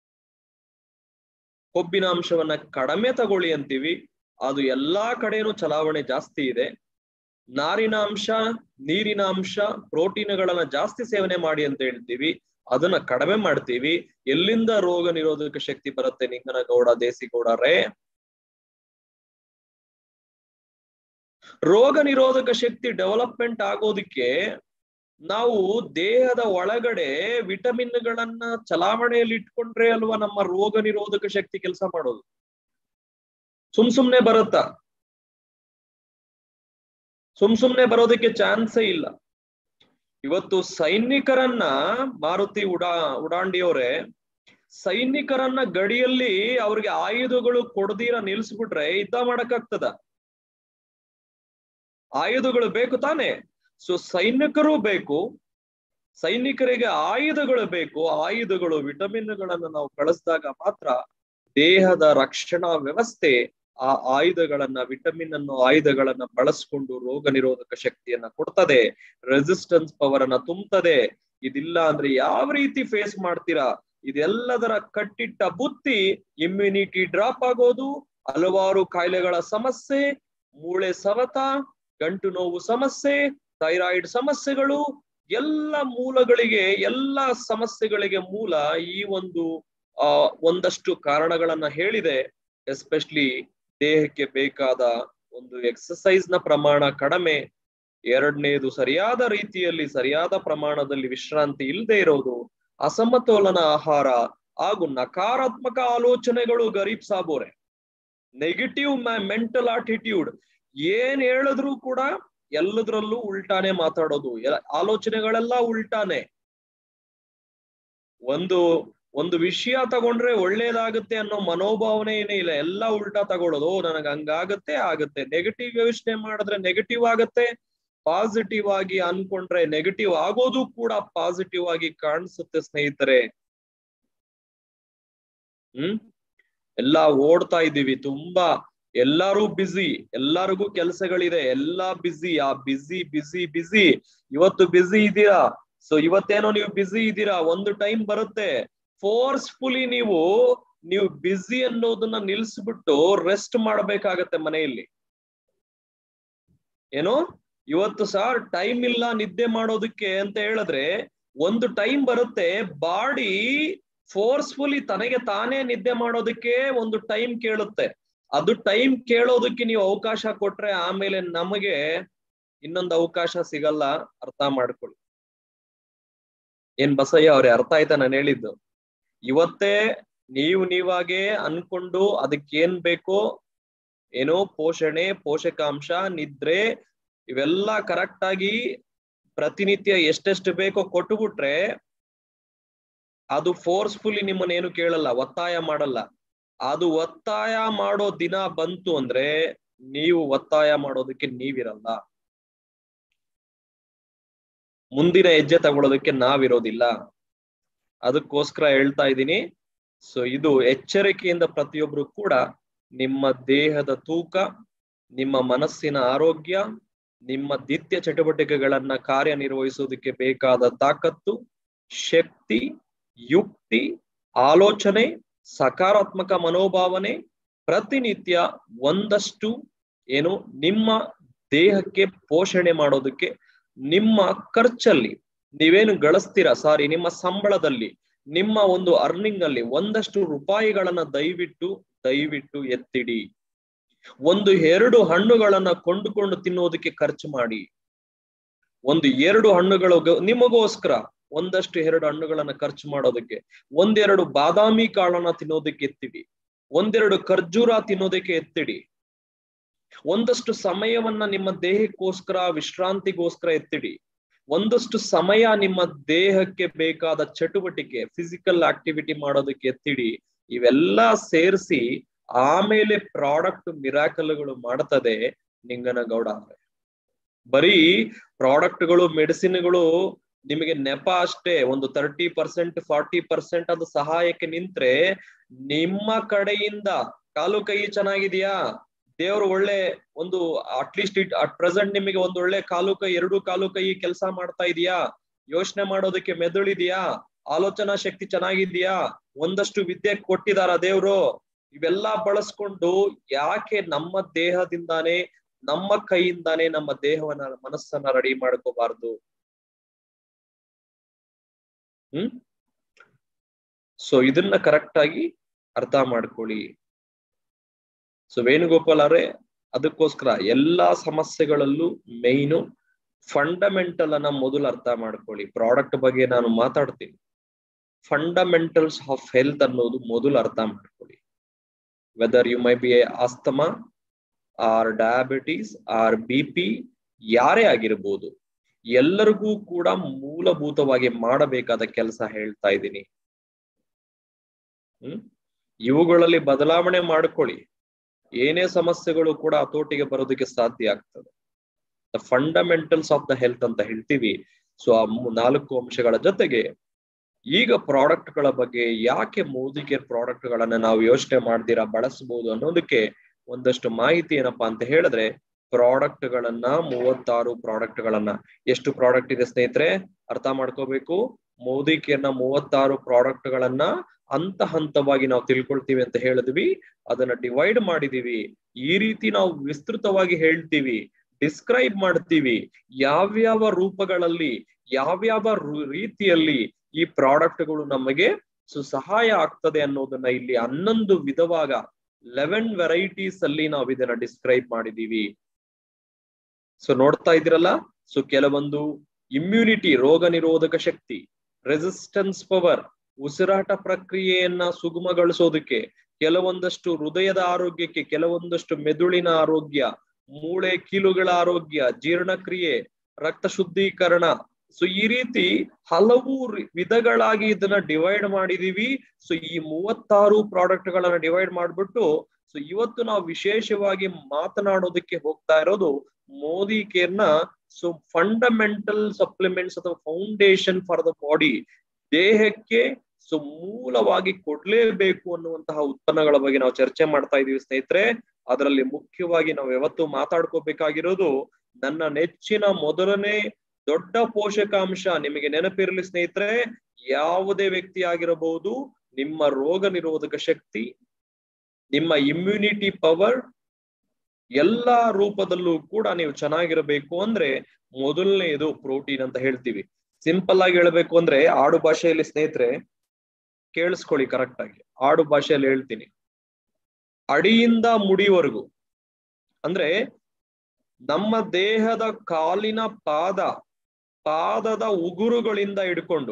ಕೊಬ್ಬಿನ ಅಂಶವನ್ನ ಕಡಿಮೆ ತಗೊಳ್ಳಿ ಅಂತೀವಿ ಅದು ಎಲ್ಲಾ ಕಡೆನೂ ಚಲಾವಣೆ ಜಾಸ್ತಿ ಇದೆ ನಾರಿನ ಅಂಶ ನೀರಿನ ಅಂಶ ಪ್ರೋಟೀನ್ಗಳನ್ನ ಜಾಸ್ತಿ ಸೇವನೆ ಮಾಡಿ ಅಂತ ಹೇಳ್ತೀವಿ ಅದನ್ನ ಕಡಿಮೆ ಮಾಡ್ತೀವಿ ಎಲ್ಲಿಂದ ರೋಗ ನಿರೋಧಕ ಶಕ್ತಿ ಬರುತ್ತೆ ನಿಂಗನಗೌಡ ದೇಸಿಗೌಡರೇ ರೋಗ ನಿರೋಧಕ ಶಕ್ತಿ ಡೆವಲಪ್ಮೆಂಟ್ ಆಗೋದಕ್ಕೆ ನಾವು ದೇಹದ ಒಳಗಡೆ ವಿಟಮಿನ್ಗಳನ್ನ ಚಲಾವಣೆಯಲ್ಲಿ ಇಟ್ಕೊಂಡ್ರೆ ಅಲ್ವಾ ನಮ್ಮ ರೋಗ ನಿರೋಧಕ ಶಕ್ತಿ ಕೆಲಸ ಮಾಡೋದು ಸುಮ್ ಸುಮ್ನೆ ಬರುತ್ತಾ ಸುಮ್ ಸುಮ್ನೆ ಬರೋದಕ್ಕೆ ಚಾನ್ಸೇ ಇಲ್ಲ ಇವತ್ತು ಸೈನಿಕರನ್ನ ಮಾರುತಿ ಉಡಾ ಉಡಾಂಡಿಯವರೇ ಸೈನಿಕರನ್ನ ಗಡಿಯಲ್ಲಿ ಅವ್ರಿಗೆ ಆಯುಧಗಳು ಕೊಡದಿರ ನಿಲ್ಸ್ಬಿಟ್ರೆ ಯುದ್ಧ ಮಾಡಕ್ಕಾಗ್ತದ ಆಯುಧಗಳು ಬೇಕು ತಾನೆ ಸೊ ಸೈನಿಕರು ಬೇಕು ಸೈನಿಕರಿಗೆ ಆಯುಧಗಳು ಬೇಕು ಆಯುಧಗಳು ವಿಟಮಿನ್ಗಳನ್ನ ನಾವು ಕಳಿಸಿದಾಗ ಮಾತ್ರ ದೇಹದ ರಕ್ಷಣಾ ವ್ಯವಸ್ಥೆ ಆ ಆಯುಧಗಳನ್ನ ವಿಟಮಿನ್ ಅನ್ನು ಆಯುಧಗಳನ್ನ ಬಳಸ್ಕೊಂಡು ರೋಗ ನಿರೋಧಕ ಶಕ್ತಿಯನ್ನ ಕೊಡ್ತದೆ ರೆಸಿಸ್ಟೆನ್ಸ್ ಪವರ್ ಅನ್ನ ತುಂಬುತ್ತದೆ ಇದಿಲ್ಲ ಅಂದ್ರೆ ಯಾವ ರೀತಿ ಫೇಸ್ ಮಾಡ್ತೀರಾ ಇದೆಲ್ಲದರ ಕಟ್ಟಿಟ್ಟ ಬುತ್ತಿ ಇಮ್ಯುನಿಟಿ ಡ್ರಾಪ್ ಆಗೋದು ಹಲವಾರು ಕಾಯಿಲೆಗಳ ಸಮಸ್ಯೆ ಮೂಳೆ ಸವತ ಗಂಟು ನೋವು ಸಮಸ್ಯೆ ಥೈರಾಯ್ಡ್ ಸಮಸ್ಯೆಗಳು ಎಲ್ಲ ಮೂಲಗಳಿಗೆ ಎಲ್ಲ ಸಮಸ್ಯೆಗಳಿಗೆ ಮೂಲ ಈ ಒಂದು ಆ ಒಂದಷ್ಟು ಕಾರಣಗಳನ್ನ ಹೇಳಿದೆ ಎಸ್ಪೆಷಲಿ ದೇಹಕ್ಕೆ ಬೇಕಾದ ಒಂದು ಎಕ್ಸಸೈಸ್ ನ ಪ್ರಮಾಣ ಕಡಿಮೆ ಎರಡನೇದು ಸರಿಯಾದ ರೀತಿಯಲ್ಲಿ ಸರಿಯಾದ ಪ್ರಮಾಣದಲ್ಲಿ ವಿಶ್ರಾಂತಿ ಇಲ್ಲದೆ ಇರೋದು ಅಸಮತೋಲನ ಆಹಾರ ಹಾಗೂ ನಕಾರಾತ್ಮಕ ಆಲೋಚನೆಗಳು ಗರೀಬ್ ಸಾಬೋರೆ ನೆಗೆಟಿವ್ ಮೆಂಟಲ್ ಆಟಿಟ್ಯೂಡ್ ಏನ್ ಹೇಳಿದ್ರು ಕೂಡ ಎಲ್ಲದ್ರಲ್ಲೂ ಉಲ್ಟಾನೆ ಮಾತಾಡೋದು ಆಲೋಚನೆಗಳೆಲ್ಲ ಉಲ್ಟಾನೆ ಒಂದು ಒಂದು ವಿಷಯ ತಗೊಂಡ್ರೆ ಒಳ್ಳೇದಾಗುತ್ತೆ ಅನ್ನೋ ಮನೋಭಾವನೆ ಏನೇ ಇಲ್ಲ ಎಲ್ಲ ಉಲ್ಟಾ ತಗೊಳ್ಳೋದು ನನಗೆ ಹಂಗಾಗತ್ತೆ ಆಗುತ್ತೆ ನೆಗೆಟಿವ್ ಯೋಚನೆ ಮಾಡಿದ್ರೆ ನೆಗೆಟಿವ್ ಆಗತ್ತೆ ಪಾಸಿಟಿವ್ ಆಗಿ ಅನ್ಕೊಂಡ್ರೆ ನೆಗೆಟಿವ್ ಆಗೋದು ಕೂಡ ಪಾಸಿಟಿವ್ ಆಗಿ ಕಾಣಿಸುತ್ತೆ ಸ್ನೇಹಿತರೆ ಹ್ಮ್ ಎಲ್ಲಾ ಓಡ್ತಾ ಇದ್ದೀವಿ ತುಂಬಾ ಎಲ್ಲಾರು ಬ್ಯುಸಿ ಎಲ್ಲರಿಗೂ ಕೆಲಸಗಳಿದೆ ಎಲ್ಲಾ ಬ್ಯುಸಿ ಆ ಬ್ಯುಸಿ ಬ್ಯುಸಿ ಬ್ಯುಸಿ ಇವತ್ತು ಬ್ಯುಸಿ ಇದ್ದೀರಾ ಸೊ ಇವತ್ತೇನೋ ನೀವು ಬ್ಯುಸಿ ಇದ್ದೀರಾ ಒಂದು ಟೈಮ್ ಬರುತ್ತೆ ಫೋರ್ಸ್ಫುಲಿ ನೀವು ನೀವು ಬ್ಯುಸಿ ಅನ್ನೋದನ್ನ ನಿಲ್ಸ್ಬಿಟ್ಟು ರೆಸ್ಟ್ ಮಾಡ್ಬೇಕಾಗತ್ತೆ ಮನೆಯಲ್ಲಿ ಏನು ಇವತ್ತು ಸರ್ ಟೈಮ್ ಇಲ್ಲ ನಿದ್ದೆ ಮಾಡೋದಕ್ಕೆ ಅಂತ ಹೇಳಿದ್ರೆ ಒಂದು ಟೈಮ್ ಬರುತ್ತೆ ಬಾಡಿ ಫೋರ್ಸ್ಫುಲಿ ತನಗೆ ತಾನೇ ನಿದ್ದೆ ಮಾಡೋದಕ್ಕೆ ಒಂದು ಟೈಮ್ ಕೇಳುತ್ತೆ ಅದು ಟೈಮ್ ಕೇಳೋದಕ್ಕೆ ನೀವು ಅವಕಾಶ ಕೊಟ್ರೆ ಆಮೇಲೆ ನಮಗೆ ಇನ್ನೊಂದು ಅವಕಾಶ ಸಿಗಲ್ಲ ಅರ್ಥ ಮಾಡ್ಕೊಳ್ಳಿ ಏನ್ ಬಸಯ್ಯ ಅವ್ರೆ ಅರ್ಥ ಆಯ್ತಾ ನಾನು ಹೇಳಿದ್ದು ಇವತ್ತೇ ನೀವು ನೀವಾಗೆ ಅನ್ಕೊಂಡು ಅದಕ್ಕೇನ್ ಬೇಕೋ ಏನೋ ಪೋಷಣೆ ಪೋಷಕಾಂಶ ನಿದ್ರೆ ಇವೆಲ್ಲ ಕರೆಕ್ಟ್ ಆಗಿ ಪ್ರತಿನಿತ್ಯ ಎಷ್ಟೆಷ್ಟು ಬೇಕೋ ಕೊಟ್ಟುಬಿಟ್ರೆ ಅದು ಫೋರ್ಸ್ಫುಲಿ ನಿಮ್ಮನ್ನೇನು ಕೇಳಲ್ಲ ಒತ್ತಾಯ ಮಾಡಲ್ಲ ಅದು ಒತ್ತಾಯ ಮಾಡೋ ದಿನ ಬಂತು ಅಂದ್ರೆ ನೀವು ಒತ್ತಾಯ ಮಾಡೋದಕ್ಕೆ ನೀವಿರಲ್ಲ ಮುಂದಿನ ಹೆಜ್ಜೆ ತಗೊಳ್ಳೋದಕ್ಕೆ ನಾವಿರೋದಿಲ್ಲ ಅದಕ್ಕೋಸ್ಕರ ಹೇಳ್ತಾ ಇದ್ದೀನಿ ಸೊ ಇದು ಎಚ್ಚರಿಕೆಯಿಂದ ಪ್ರತಿಯೊಬ್ರು ಕೂಡ ನಿಮ್ಮ ದೇಹದ ತೂಕ ನಿಮ್ಮ ಮನಸ್ಸಿನ ಆರೋಗ್ಯ ನಿಮ್ಮ ನಿತ್ಯ ಚಟುವಟಿಕೆಗಳನ್ನ ಕಾರ್ಯನಿರ್ವಹಿಸೋದಕ್ಕೆ ಬೇಕಾದ ತಾಕತ್ತು ಶಕ್ತಿ ಯುಕ್ತಿ ಆಲೋಚನೆ ಸಕಾರಾತ್ಮಕ ಮನೋಭಾವನೆ ಪ್ರತಿನಿತ್ಯ ಒಂದಷ್ಟು ಏನು ನಿಮ್ಮ ದೇಹಕ್ಕೆ ಪೋಷಣೆ ಮಾಡೋದಕ್ಕೆ ನಿಮ್ಮ ಖರ್ಚಲ್ಲಿ ನೀವೇನು ಗಳಿಸ್ತೀರಾ ಸಾರಿ ನಿಮ್ಮ ಸಂಬಳದಲ್ಲಿ ನಿಮ್ಮ ಒಂದು ಅರ್ನಿಂಗ್ ಅಲ್ಲಿ ಒಂದಷ್ಟು ರೂಪಾಯಿಗಳನ್ನ ದಯವಿಟ್ಟು ದಯವಿಟ್ಟು ಎತ್ತಿಡಿ ಒಂದು ಎರಡು ಹಣ್ಣುಗಳನ್ನ ಕೊಂಡುಕೊಂಡು ತಿನ್ನೋದಕ್ಕೆ ಖರ್ಚು ಮಾಡಿ ಒಂದು ಎರಡು ಹಣ್ಣುಗಳು ನಿಮಗೋಸ್ಕರ ಒಂದಷ್ಟು ಎರಡು ಹಣ್ಣುಗಳನ್ನ ಖರ್ಚು ಮಾಡೋದಕ್ಕೆ ಒಂದೆರಡು ಬಾದಾಮಿ ಕಾಳನ್ನ ತಿನ್ನೋದಕ್ಕೆ ಎತ್ತಿಡಿ ಒಂದೆರಡು ಖರ್ಜೂರ ತಿನ್ನೋದಕ್ಕೆ ಎತ್ತಿಡಿ ಒಂದಷ್ಟು ಸಮಯವನ್ನ ನಿಮ್ಮ ದೇಹಕ್ಕೋಸ್ಕರ ವಿಶ್ರಾಂತಿಗೋಸ್ಕರ ಎತ್ತಿಡಿ ಒಂದಷ್ಟು ಸಮಯ ನಿಮ್ಮ ದೇಹಕ್ಕೆ ಬೇಕಾದ ಚಟುವಟಿಕೆ ಫಿಸಿಕಲ್ ಆಕ್ಟಿವಿಟಿ ಮಾಡೋದಕ್ಕೆ ಎತ್ತಿಡಿ ಇವೆಲ್ಲ ಸೇರಿಸಿ ಆಮೇಲೆ ಪ್ರಾಡಕ್ಟ್ ಮಿರಾಕಲ್ಗಳು ಮಾಡ್ತದೆ ನಿಂಗನಗೌಡ ಬರೀ ಪ್ರಾಡಕ್ಟ್ಗಳು ಮೆಡಿಸಿನ್ಗಳು ನಿಮಗೆ ನೆಪ ಅಷ್ಟೇ ಒಂದು ತರ್ಟಿ ಪರ್ಸೆಂಟ್ ಫಾರ್ಟಿ ಪರ್ಸೆಂಟ್ ಅದು ಸಹಾಯಕ್ಕೆ ನಿಂತ್ರೆ ನಿಮ್ಮ ಕಡೆಯಿಂದ ಕಾಲು ಕೈ ಚೆನ್ನಾಗಿದ್ಯಾ ದೇವ್ರು ಒಳ್ಳೆ ಒಂದು ಅಟ್ಲೀಸ್ಟ್ ಇಟ್ ಅಟ್ ಪ್ರೆಸೆಂಟ್ ನಿಮಗೆ ಒಂದು ಒಳ್ಳೆ ಕಾಲು ಕೈ ಎರಡು ಕಾಲು ಕೈ ಕೆಲಸ ಮಾಡ್ತಾ ಇದೀಯಾ ಯೋಚನೆ ಮಾಡೋದಕ್ಕೆ ಮೆದುಳಿದ್ಯಾ ಆಲೋಚನಾ ಶಕ್ತಿ ಚೆನ್ನಾಗಿದ್ಯಾ ಒಂದಷ್ಟು ವಿದ್ಯೆ ಕೊಟ್ಟಿದಾರ ದೇವ್ರು ಇವೆಲ್ಲ ಬಳಸ್ಕೊಂಡು ಯಾಕೆ ನಮ್ಮ ದೇಹದಿಂದಾನೇ ನಮ್ಮ ಕೈಯಿಂದಾನೇ ನಮ್ಮ ದೇಹವನ್ನ ಮನಸ್ಸನ್ನ ರೆಡಿ ಮಾಡ್ಕೋಬಾರ್ದು ಹ್ಮ್ ಸೊ ಇದನ್ನ ಕರೆಕ್ಟ್ ಆಗಿ ಅರ್ಥ ಮಾಡ್ಕೊಳ್ಳಿ ಸೊ ವೇಣುಗೋಪಾಲ್ ಅವರೇ ಅದಕ್ಕೋಸ್ಕರ ಎಲ್ಲಾ ಸಮಸ್ಯೆಗಳಲ್ಲೂ ಮೇಯ್ನು ಫಂಡಮೆಂಟಲ್ ಅನ್ನ ಮೊದಲು ಅರ್ಥ ಮಾಡ್ಕೊಳ್ಳಿ ಪ್ರಾಡಕ್ಟ್ ಬಗ್ಗೆ ನಾನು ಮಾತಾಡ್ತೀನಿ ಫಂಡಮೆಂಟಲ್ಸ್ ಆಫ್ ಹೆಲ್ತ್ ಅನ್ನೋದು ಮೊದಲು ಅರ್ಥ ಮಾಡ್ಕೊಳ್ಳಿ whether you may be asthma or diabetes or B P ಯಾರೇ ಆಗಿರ್ಬೋದು ಎಲ್ಲರಿಗೂ ಕೂಡ ಮೂಲಭೂತವಾಗಿ ಮಾಡಬೇಕಾದ ಕೆಲಸ ಹೇಳ್ತಾ ಇದ್ದೀನಿ ಹ್ಮ್ ಇವುಗಳಲ್ಲಿ ಬದಲಾವಣೆ ಮಾಡ್ಕೊಳ್ಳಿ ಏನೇ ಸಮಸ್ಯೆಗಳು ಕೂಡ ಹತೋಟಿಗೆ ಬರೋದಕ್ಕೆ ಸಾಧ್ಯ ಆಗ್ತದೆ the fundamentals of the health ಅಂತ ಹೇಳ್ತೀವಿ ಸೊ ಆ ನಾಲ್ಕು ಅಂಶಗಳ ಜೊತೆಗೆ ಈಗ ಪ್ರಾಡಕ್ಟ್ ಗಳ ಬಗ್ಗೆ ಯಾಕೆ ಮೋದಿ ಕೇರ್ ಪ್ರಾಡಕ್ಟ್ ಗಳನ್ನ ನಾವು ಯೋಚನೆ ಮಾಡ್ದಿರಾ ಬಳಸಬಹುದು ಅನ್ನೋದಕ್ಕೆ ಒಂದಷ್ಟು ಮಾಹಿತಿ ಏನಪ್ಪಾ ಅಂತ ಹೇಳಿದ್ರೆ ಪ್ರಾಡಕ್ಟ್ ಗಳನ್ನ ಮೂವತ್ತಾರು ಪ್ರಾಡಕ್ಟ್ ಗಳನ್ನ ಎಷ್ಟು ಪ್ರಾಡಕ್ಟ್ ಇದೆ ಸ್ನೇಹಿತರೆ ಅರ್ಥ ಮಾಡ್ಕೋಬೇಕು ಮೋದಿ ಕೇರ್ನ ಮೂವತ್ತಾರು ಪ್ರಾಡಕ್ಟ್ ಗಳನ್ನ ಹಂತ ಹಂತವಾಗಿ ನಾವು ತಿಳ್ಕೊಳ್ತೀವಿ ಅಂತ ಹೇಳಿದ್ವಿ ಅದನ್ನ ಡಿವೈಡ್ ಮಾಡಿದೀವಿ ಈ ರೀತಿ ನಾವು ವಿಸ್ತೃತವಾಗಿ ಹೇಳ್ತೀವಿ ಡಿಸ್ಕ್ರೈಬ್ ಮಾಡ್ತೀವಿ ಯಾವ್ಯಾವ ರೂಪಗಳಲ್ಲಿ ಯಾವ್ಯಾವ ರೀತಿಯಲ್ಲಿ ಈ ಪ್ರಾಡಕ್ಟ್ಗಳು ನಮಗೆ ಸೊ ಸಹಾಯ ಆಗ್ತದೆ ಅನ್ನೋದನ್ನ ಇಲ್ಲಿ ಹನ್ನೊಂದು ವಿಧವಾಗ ಲೆವೆನ್ ವೆರೈಟೀಸ್ ಅಲ್ಲಿ ನಾವು ಇದನ್ನ ಡಿಸ್ಕ್ರೈಬ್ ಮಾಡಿದೀವಿ ಸೊ ನೋಡ್ತಾ ಇದ್ದೀರಲ್ಲ ಸೊ ಕೆಲವೊಂದು ಇಮ್ಯುನಿಟಿ ರೋಗ ನಿರೋಧಕ ಶಕ್ತಿ ರೆಸಿಸ್ಟೆನ್ಸ್ ಪವರ್ ಉಸಿರಾಟ ಪ್ರಕ್ರಿಯೆಯನ್ನ ಸುಗಮಗೊಳಿಸೋದಕ್ಕೆ ಕೆಲವೊಂದಷ್ಟು ಹೃದಯದ ಆರೋಗ್ಯಕ್ಕೆ ಕೆಲವೊಂದಷ್ಟು ಮೆದುಳಿನ ಆರೋಗ್ಯ ಮೂಳೆ ಕೀಲುಗಳ ಆರೋಗ್ಯ ಜೀರ್ಣಕ್ರಿಯೆ ರಕ್ತ ಶುದ್ಧೀಕರಣ ಸೊ ಈ ರೀತಿ ಹಲವು ವಿಧಗಳಾಗಿ ಇದನ್ನ ಡಿವೈಡ್ ಮಾಡಿದೀವಿ ಸೊ ಈ ಮೂವತ್ತಾರು ಪ್ರಾಡಕ್ಟ್ ಗಳನ್ನ ಡಿವೈಡ್ ಮಾಡ್ಬಿಟ್ಟು ಸೊ ಇವತ್ತು ನಾವು ವಿಶೇಷವಾಗಿ ಮಾತನಾಡೋದಕ್ಕೆ ಹೋಗ್ತಾ ಇರೋದು ಮೋದಿ ಕೇರ್ನ ಸೊ ಫಂಡಮೆಂಟಲ್ ಸಪ್ಲಿಮೆಂಟ್ಸ್ ಅಥವಾ ಫೌಂಡೇಶನ್ ಫಾರ್ ದ ಬಾಡಿ ದೇಹಕ್ಕೆ ಸೊ ಮೂಲವಾಗಿ ಕೊಡ್ಲೇಬೇಕು ಅನ್ನುವಂತಹ ಉತ್ಪನ್ನಗಳ ಬಗ್ಗೆ ನಾವು ಚರ್ಚೆ ಮಾಡ್ತಾ ಇದೀವಿ ಸ್ನೇಹಿತರೆ ಅದರಲ್ಲಿ ಮುಖ್ಯವಾಗಿ ನಾವು ಯಾವತ್ತು ಮಾತಾಡ್ಕೋಬೇಕಾಗಿರೋದು ನನ್ನ ನೆಚ್ಚಿನ ಮೊದಲನೇ ದೊಡ್ಡ ಪೋಷಕಾಂಶ ನಿಮಗೆ ನೆನಪಿರಲಿ ಸ್ನೇಹಿತರೆ ಯಾವುದೇ ವ್ಯಕ್ತಿ ಆಗಿರಬಹುದು ನಿಮ್ಮ ರೋಗ ನಿರೋಧಕ ಶಕ್ತಿ ನಿಮ್ಮ ಇಮ್ಯುನಿಟಿ ಪವರ್ ಎಲ್ಲಾ ರೂಪದಲ್ಲೂ ಕೂಡ ನೀವು ಚೆನ್ನಾಗಿರಬೇಕು ಅಂದ್ರೆ ಮೊದಲನೇದು ಪ್ರೋಟೀನ್ ಅಂತ ಹೇಳ್ತೀವಿ ಸಿಂಪಲ್ ಆಗಿ ಹೇಳ್ಬೇಕು ಅಂದ್ರೆ ಆಡು ಭಾಷೆಯಲ್ಲಿ ಸ್ನೇಹಿತರೆ ಕೇಳಿಸ್ಕೊಳ್ಳಿ ಕರೆಕ್ಟ್ ಆಗಿ ಆಡು ಭಾಷೆಯಲ್ಲಿ ಹೇಳ್ತೀನಿ ಅಡಿಯಿಂದ ಮುಡಿವರೆಗೂ ಅಂದ್ರೆ ನಮ್ಮ ದೇಹದ ಕಾಲಿನ ಪಾದ ಪಾದದ ಉಗುರುಗಳಿಂದ ಹಿಡ್ಕೊಂಡು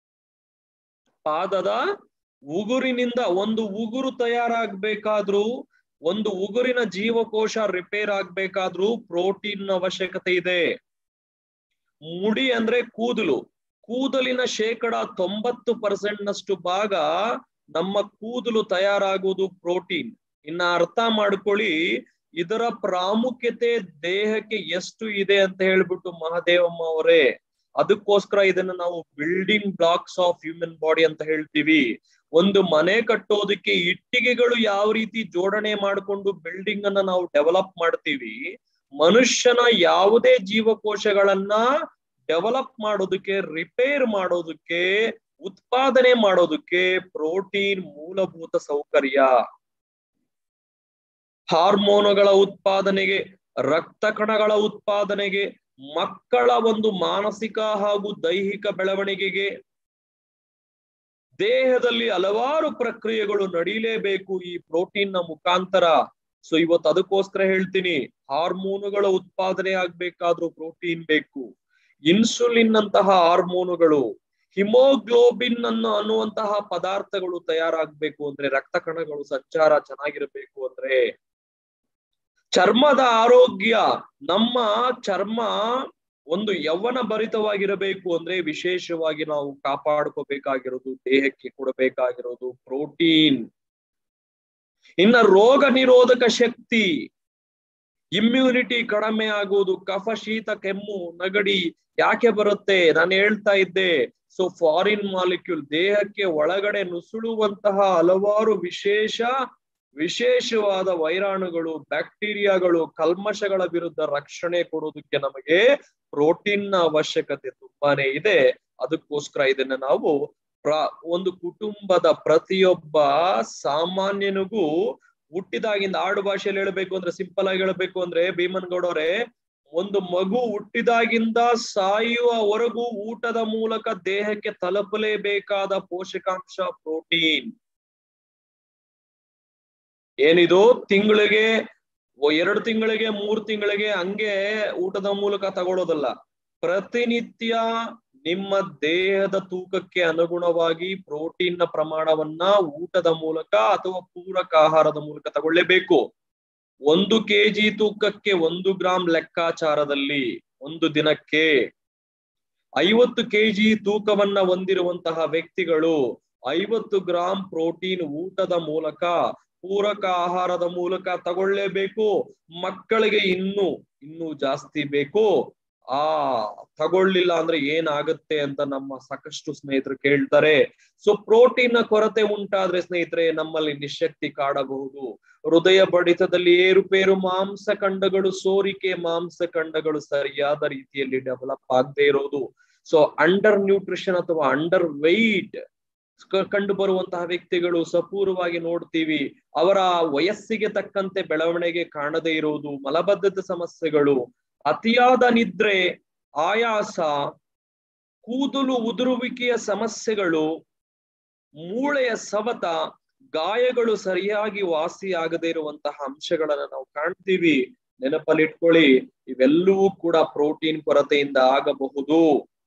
ಪಾದದ ಉಗುರಿನಿಂದ ಒಂದು ಉಗುರು ತಯಾರಾಗ್ಬೇಕಾದ್ರೂ ಒಂದು ಉಗುರಿನ ಜೀವಕೋಶ ರಿಪೇರ್ ಆಗ್ಬೇಕಾದ್ರೂ ಪ್ರೋಟೀನ್ ಅವಶ್ಯಕತೆ ಇದೆ ಮುಡಿ ಅಂದ್ರೆ ಕೂದಲು ಕೂದಲಿನ ಶೇಕಡ ತೊಂಬತ್ತು ಪರ್ಸೆಂಟ್ ನಷ್ಟು ಭಾಗ ನಮ್ಮ ಕೂದಲು ತಯಾರಾಗುವುದು ಪ್ರೋಟೀನ್ ಇನ್ನ ಅರ್ಥ ಮಾಡ್ಕೊಳ್ಳಿ ಇದರ ಪ್ರಾಮುಖ್ಯತೆ ದೇಹಕ್ಕೆ ಎಷ್ಟು ಇದೆ ಅಂತ ಹೇಳ್ಬಿಟ್ಟು ಮಹಾದೇವಮ್ಮ ಅವರೇ ಅದಕ್ಕೋಸ್ಕರ ಇದನ್ನ ನಾವು building blocks of human body ಅಂತ ಹೇಳ್ತೀವಿ ಒಂದು ಮನೆ ಕಟ್ಟೋದಕ್ಕೆ ಇಟ್ಟಿಗೆಗಳು ಯಾವ ರೀತಿ ಜೋಡಣೆ ಮಾಡಿಕೊಂಡು ಬಿಲ್ಡಿಂಗ್ ಅನ್ನ ನಾವು ಡೆವಲಪ್ ಮಾಡ್ತೀವಿ ಮನುಷ್ಯನ ಯಾವುದೇ ಜೀವಕೋಶಗಳನ್ನ ಡೆವಲಪ್ ಮಾಡೋದಕ್ಕೆ ರಿಪೇರ್ ಮಾಡೋದಕ್ಕೆ ಉತ್ಪಾದನೆ ಮಾಡೋದಕ್ಕೆ ಪ್ರೋಟೀನ್ ಮೂಲಭೂತ ಸೌಕರ್ಯ ಹಾರ್ಮೋನುಗಳ ಉತ್ಪಾದನೆಗೆ ರಕ್ತ ಕಣಗಳ ಉತ್ಪಾದನೆಗೆ ಮಕ್ಕಳ ಒಂದು ಮಾನಸಿಕ ಹಾಗೂ ದೈಹಿಕ ಬೆಳವಣಿಗೆಗೆ ದೇಹದಲ್ಲಿ ಹಲವಾರು ಪ್ರಕ್ರಿಯೆಗಳು ನಡೀಲೇಬೇಕು ಈ ಪ್ರೋಟೀನ್ ನ ಮುಖಾಂತರ ಸೊ ಇವತ್ತು ಅದಕ್ಕೋಸ್ಕರ ಹೇಳ್ತೀನಿ ಹಾರ್ಮೋನುಗಳ ಉತ್ಪಾದನೆ ಆಗ್ಬೇಕಾದ್ರೂ ಪ್ರೋಟೀನ್ ಬೇಕು ಇನ್ಸುಲಿನ್ ಅಂತಹ ಹಾರ್ಮೋನುಗಳು ಹಿಮೋಗ್ಲೋಬಿನ್ ಅನ್ನು ಅನ್ನುವಂತಹ ಪದಾರ್ಥಗಳು ತಯಾರಾಗ್ಬೇಕು ಅಂದ್ರೆ ರಕ್ತ ಕಣಗಳು ಸಂಚಾರ ಚೆನ್ನಾಗಿರ್ಬೇಕು ಅಂದ್ರೆ ಚರ್ಮದ ಆರೋಗ್ಯ ನಮ್ಮ ಚರ್ಮ ಒಂದು ಯೌವನ ಭರಿತವಾಗಿರಬೇಕು ಅಂದ್ರೆ ವಿಶೇಷವಾಗಿ ನಾವು ಕಾಪಾಡ್ಕೋಬೇಕಾಗಿರೋದು ದೇಹಕ್ಕೆ ಕೊಡಬೇಕಾಗಿರೋದು ಪ್ರೋಟೀನ್ ಇನ್ನ ರೋಗ ನಿರೋಧಕ ಶಕ್ತಿ ಇಮ್ಯುನಿಟಿ ಕಡಿಮೆ ಆಗುವುದು ಕಫ ಶೀತ ಕೆಮ್ಮು ನಗಡಿ ಯಾಕೆ ಬರುತ್ತೆ ನಾನು ಹೇಳ್ತಾ ಇದ್ದೆ ಸೊ ಫಾರಿನ್ ಮಾಲಿಕ್ಯೂಲ್ ದೇಹಕ್ಕೆ ಒಳಗಡೆ ನುಸುಳುವಂತಹ ಹಲವಾರು ವಿಶೇಷ ವಿಶೇಷವಾದ ವೈರಾಣುಗಳು ಬ್ಯಾಕ್ಟೀರಿಯಾಗಳು ಕಲ್ಮಶಗಳ ವಿರುದ್ಧ ರಕ್ಷಣೆ ಕೊಡೋದಕ್ಕೆ ನಮಗೆ ಪ್ರೋಟೀನ್ ನ ಅವಶ್ಯಕತೆ ತುಂಬಾನೇ ಇದೆ ಅದಕ್ಕೋಸ್ಕರ ಇದನ್ನ ನಾವು ಪ್ರ ಒಂದು ಕುಟುಂಬದ ಪ್ರತಿಯೊಬ್ಬ ಸಾಮಾನ್ಯನಿಗೂ ಹುಟ್ಟಿದಾಗಿಂದ ಆಡು ಭಾಷೆಯಲ್ಲಿ ಹೇಳ್ಬೇಕು ಅಂದ್ರೆ ಸಿಂಪಲ್ ಆಗಿ ಹೇಳ್ಬೇಕು ಅಂದ್ರೆ ಭೀಮನ್ಗೌಡ ಅವರೇ ಒಂದು ಮಗು ಹುಟ್ಟಿದಾಗಿಂದ ಸಾಯುವವರೆಗೂ ಊಟದ ಮೂಲಕ ದೇಹಕ್ಕೆ ತಲುಪಲೇಬೇಕಾದ ಪೋಷಕಾಂಶ ಪ್ರೋಟೀನ್ ಏನಿದು ತಿಂಗಳಿಗೆ ಎರಡು ತಿಂಗಳಿಗೆ ಮೂರು ತಿಂಗಳಿಗೆ ಹಂಗೆ ಊಟದ ಮೂಲಕ ತಗೊಳ್ಳೋದಲ್ಲ ಪ್ರತಿನಿತ್ಯ ನಿಮ್ಮ ದೇಹದ ತೂಕಕ್ಕೆ ಅನುಗುಣವಾಗಿ ಪ್ರೋಟೀನ್ ನ ಪ್ರಮಾಣವನ್ನ ಊಟದ ಮೂಲಕ ಅಥವಾ ಪೂರಕ ಆಹಾರದ ಮೂಲಕ ತಗೊಳ್ಳೇಬೇಕು ಒಂದು ಕೆಜಿ ತೂಕಕ್ಕೆ ಒಂದು ಗ್ರಾಂ ಲೆಕ್ಕಾಚಾರದಲ್ಲಿ ಒಂದು ದಿನಕ್ಕೆ ಐವತ್ತು ಕೆಜಿ ತೂಕವನ್ನ ಹೊಂದಿರುವಂತಹ ವ್ಯಕ್ತಿಗಳು ಐವತ್ತು ಗ್ರಾಂ ಪ್ರೋಟೀನ್ ಊಟದ ಮೂಲಕ ಪೂರಕ ಆಹಾರದ ಮೂಲಕ ತಗೊಳ್ಳೇಬೇಕು ಮಕ್ಕಳಿಗೆ ಇನ್ನು ಇನ್ನೂ ಜಾಸ್ತಿ ಬೇಕು ಆ ತಗೊಳ್ಳಿಲ್ಲ ಅಂದ್ರೆ ಏನಾಗುತ್ತೆ ಅಂತ ನಮ್ಮ ಸಾಕಷ್ಟು ಸ್ನೇಹಿತರು ಕೇಳ್ತಾರೆ ಸೊ ಪ್ರೋಟೀನ್ ನ ಕೊರತೆ ಉಂಟಾದ್ರೆ ಸ್ನೇಹಿತರೆ ನಮ್ಮಲ್ಲಿ ನಿಶಕ್ತಿ ಕಾಡಬಹುದು ಹೃದಯ ಬಡಿತದಲ್ಲಿ ಏರುಪೇರು ಮಾಂಸಖಂಡಗಳು ಸೋರಿಕೆ ಮಾಂಸಖಂಡಗಳು ಸರಿಯಾದ ರೀತಿಯಲ್ಲಿ ಡೆವಲಪ್ ಆಗದೆ ಇರೋದು ಸೊ ಅಂಡರ್ ನ್ಯೂಟ್ರಿಷನ್ ಅಥವಾ ಅಂಡರ್ ವೆಯ್ಟ್ ಕಂಡು ಬರುವಂತಹ ವ್ಯಕ್ತಿಗಳು ಸಪೂರವಾಗಿ ನೋಡ್ತೀವಿ ಅವರ ವಯಸ್ಸಿಗೆ ತಕ್ಕಂತೆ ಬೆಳವಣಿಗೆ ಕಾಣದೇ ಇರುವುದು ಮಲಬದ್ಧತೆ ಸಮಸ್ಯೆಗಳು ಅತಿಯಾದ ನಿದ್ರೆ ಆಯಾಸ ಕೂದಲು ಉದುರುವಿಕೆಯ ಸಮಸ್ಯೆಗಳು ಮೂಳೆಯ ಸವತ ಗಾಯಗಳು ಸರಿಯಾಗಿ ವಾಸಿಯಾಗದೇ ಇರುವಂತಹ ಅಂಶಗಳನ್ನ ನಾವು ಕಾಣ್ತೀವಿ ನೆನಪಲ್ಲಿಟ್ಕೊಳ್ಳಿ ಇವೆಲ್ಲವೂ ಕೂಡ ಪ್ರೋಟೀನ್ ಕೊರತೆಯಿಂದ ಆಗಬಹುದು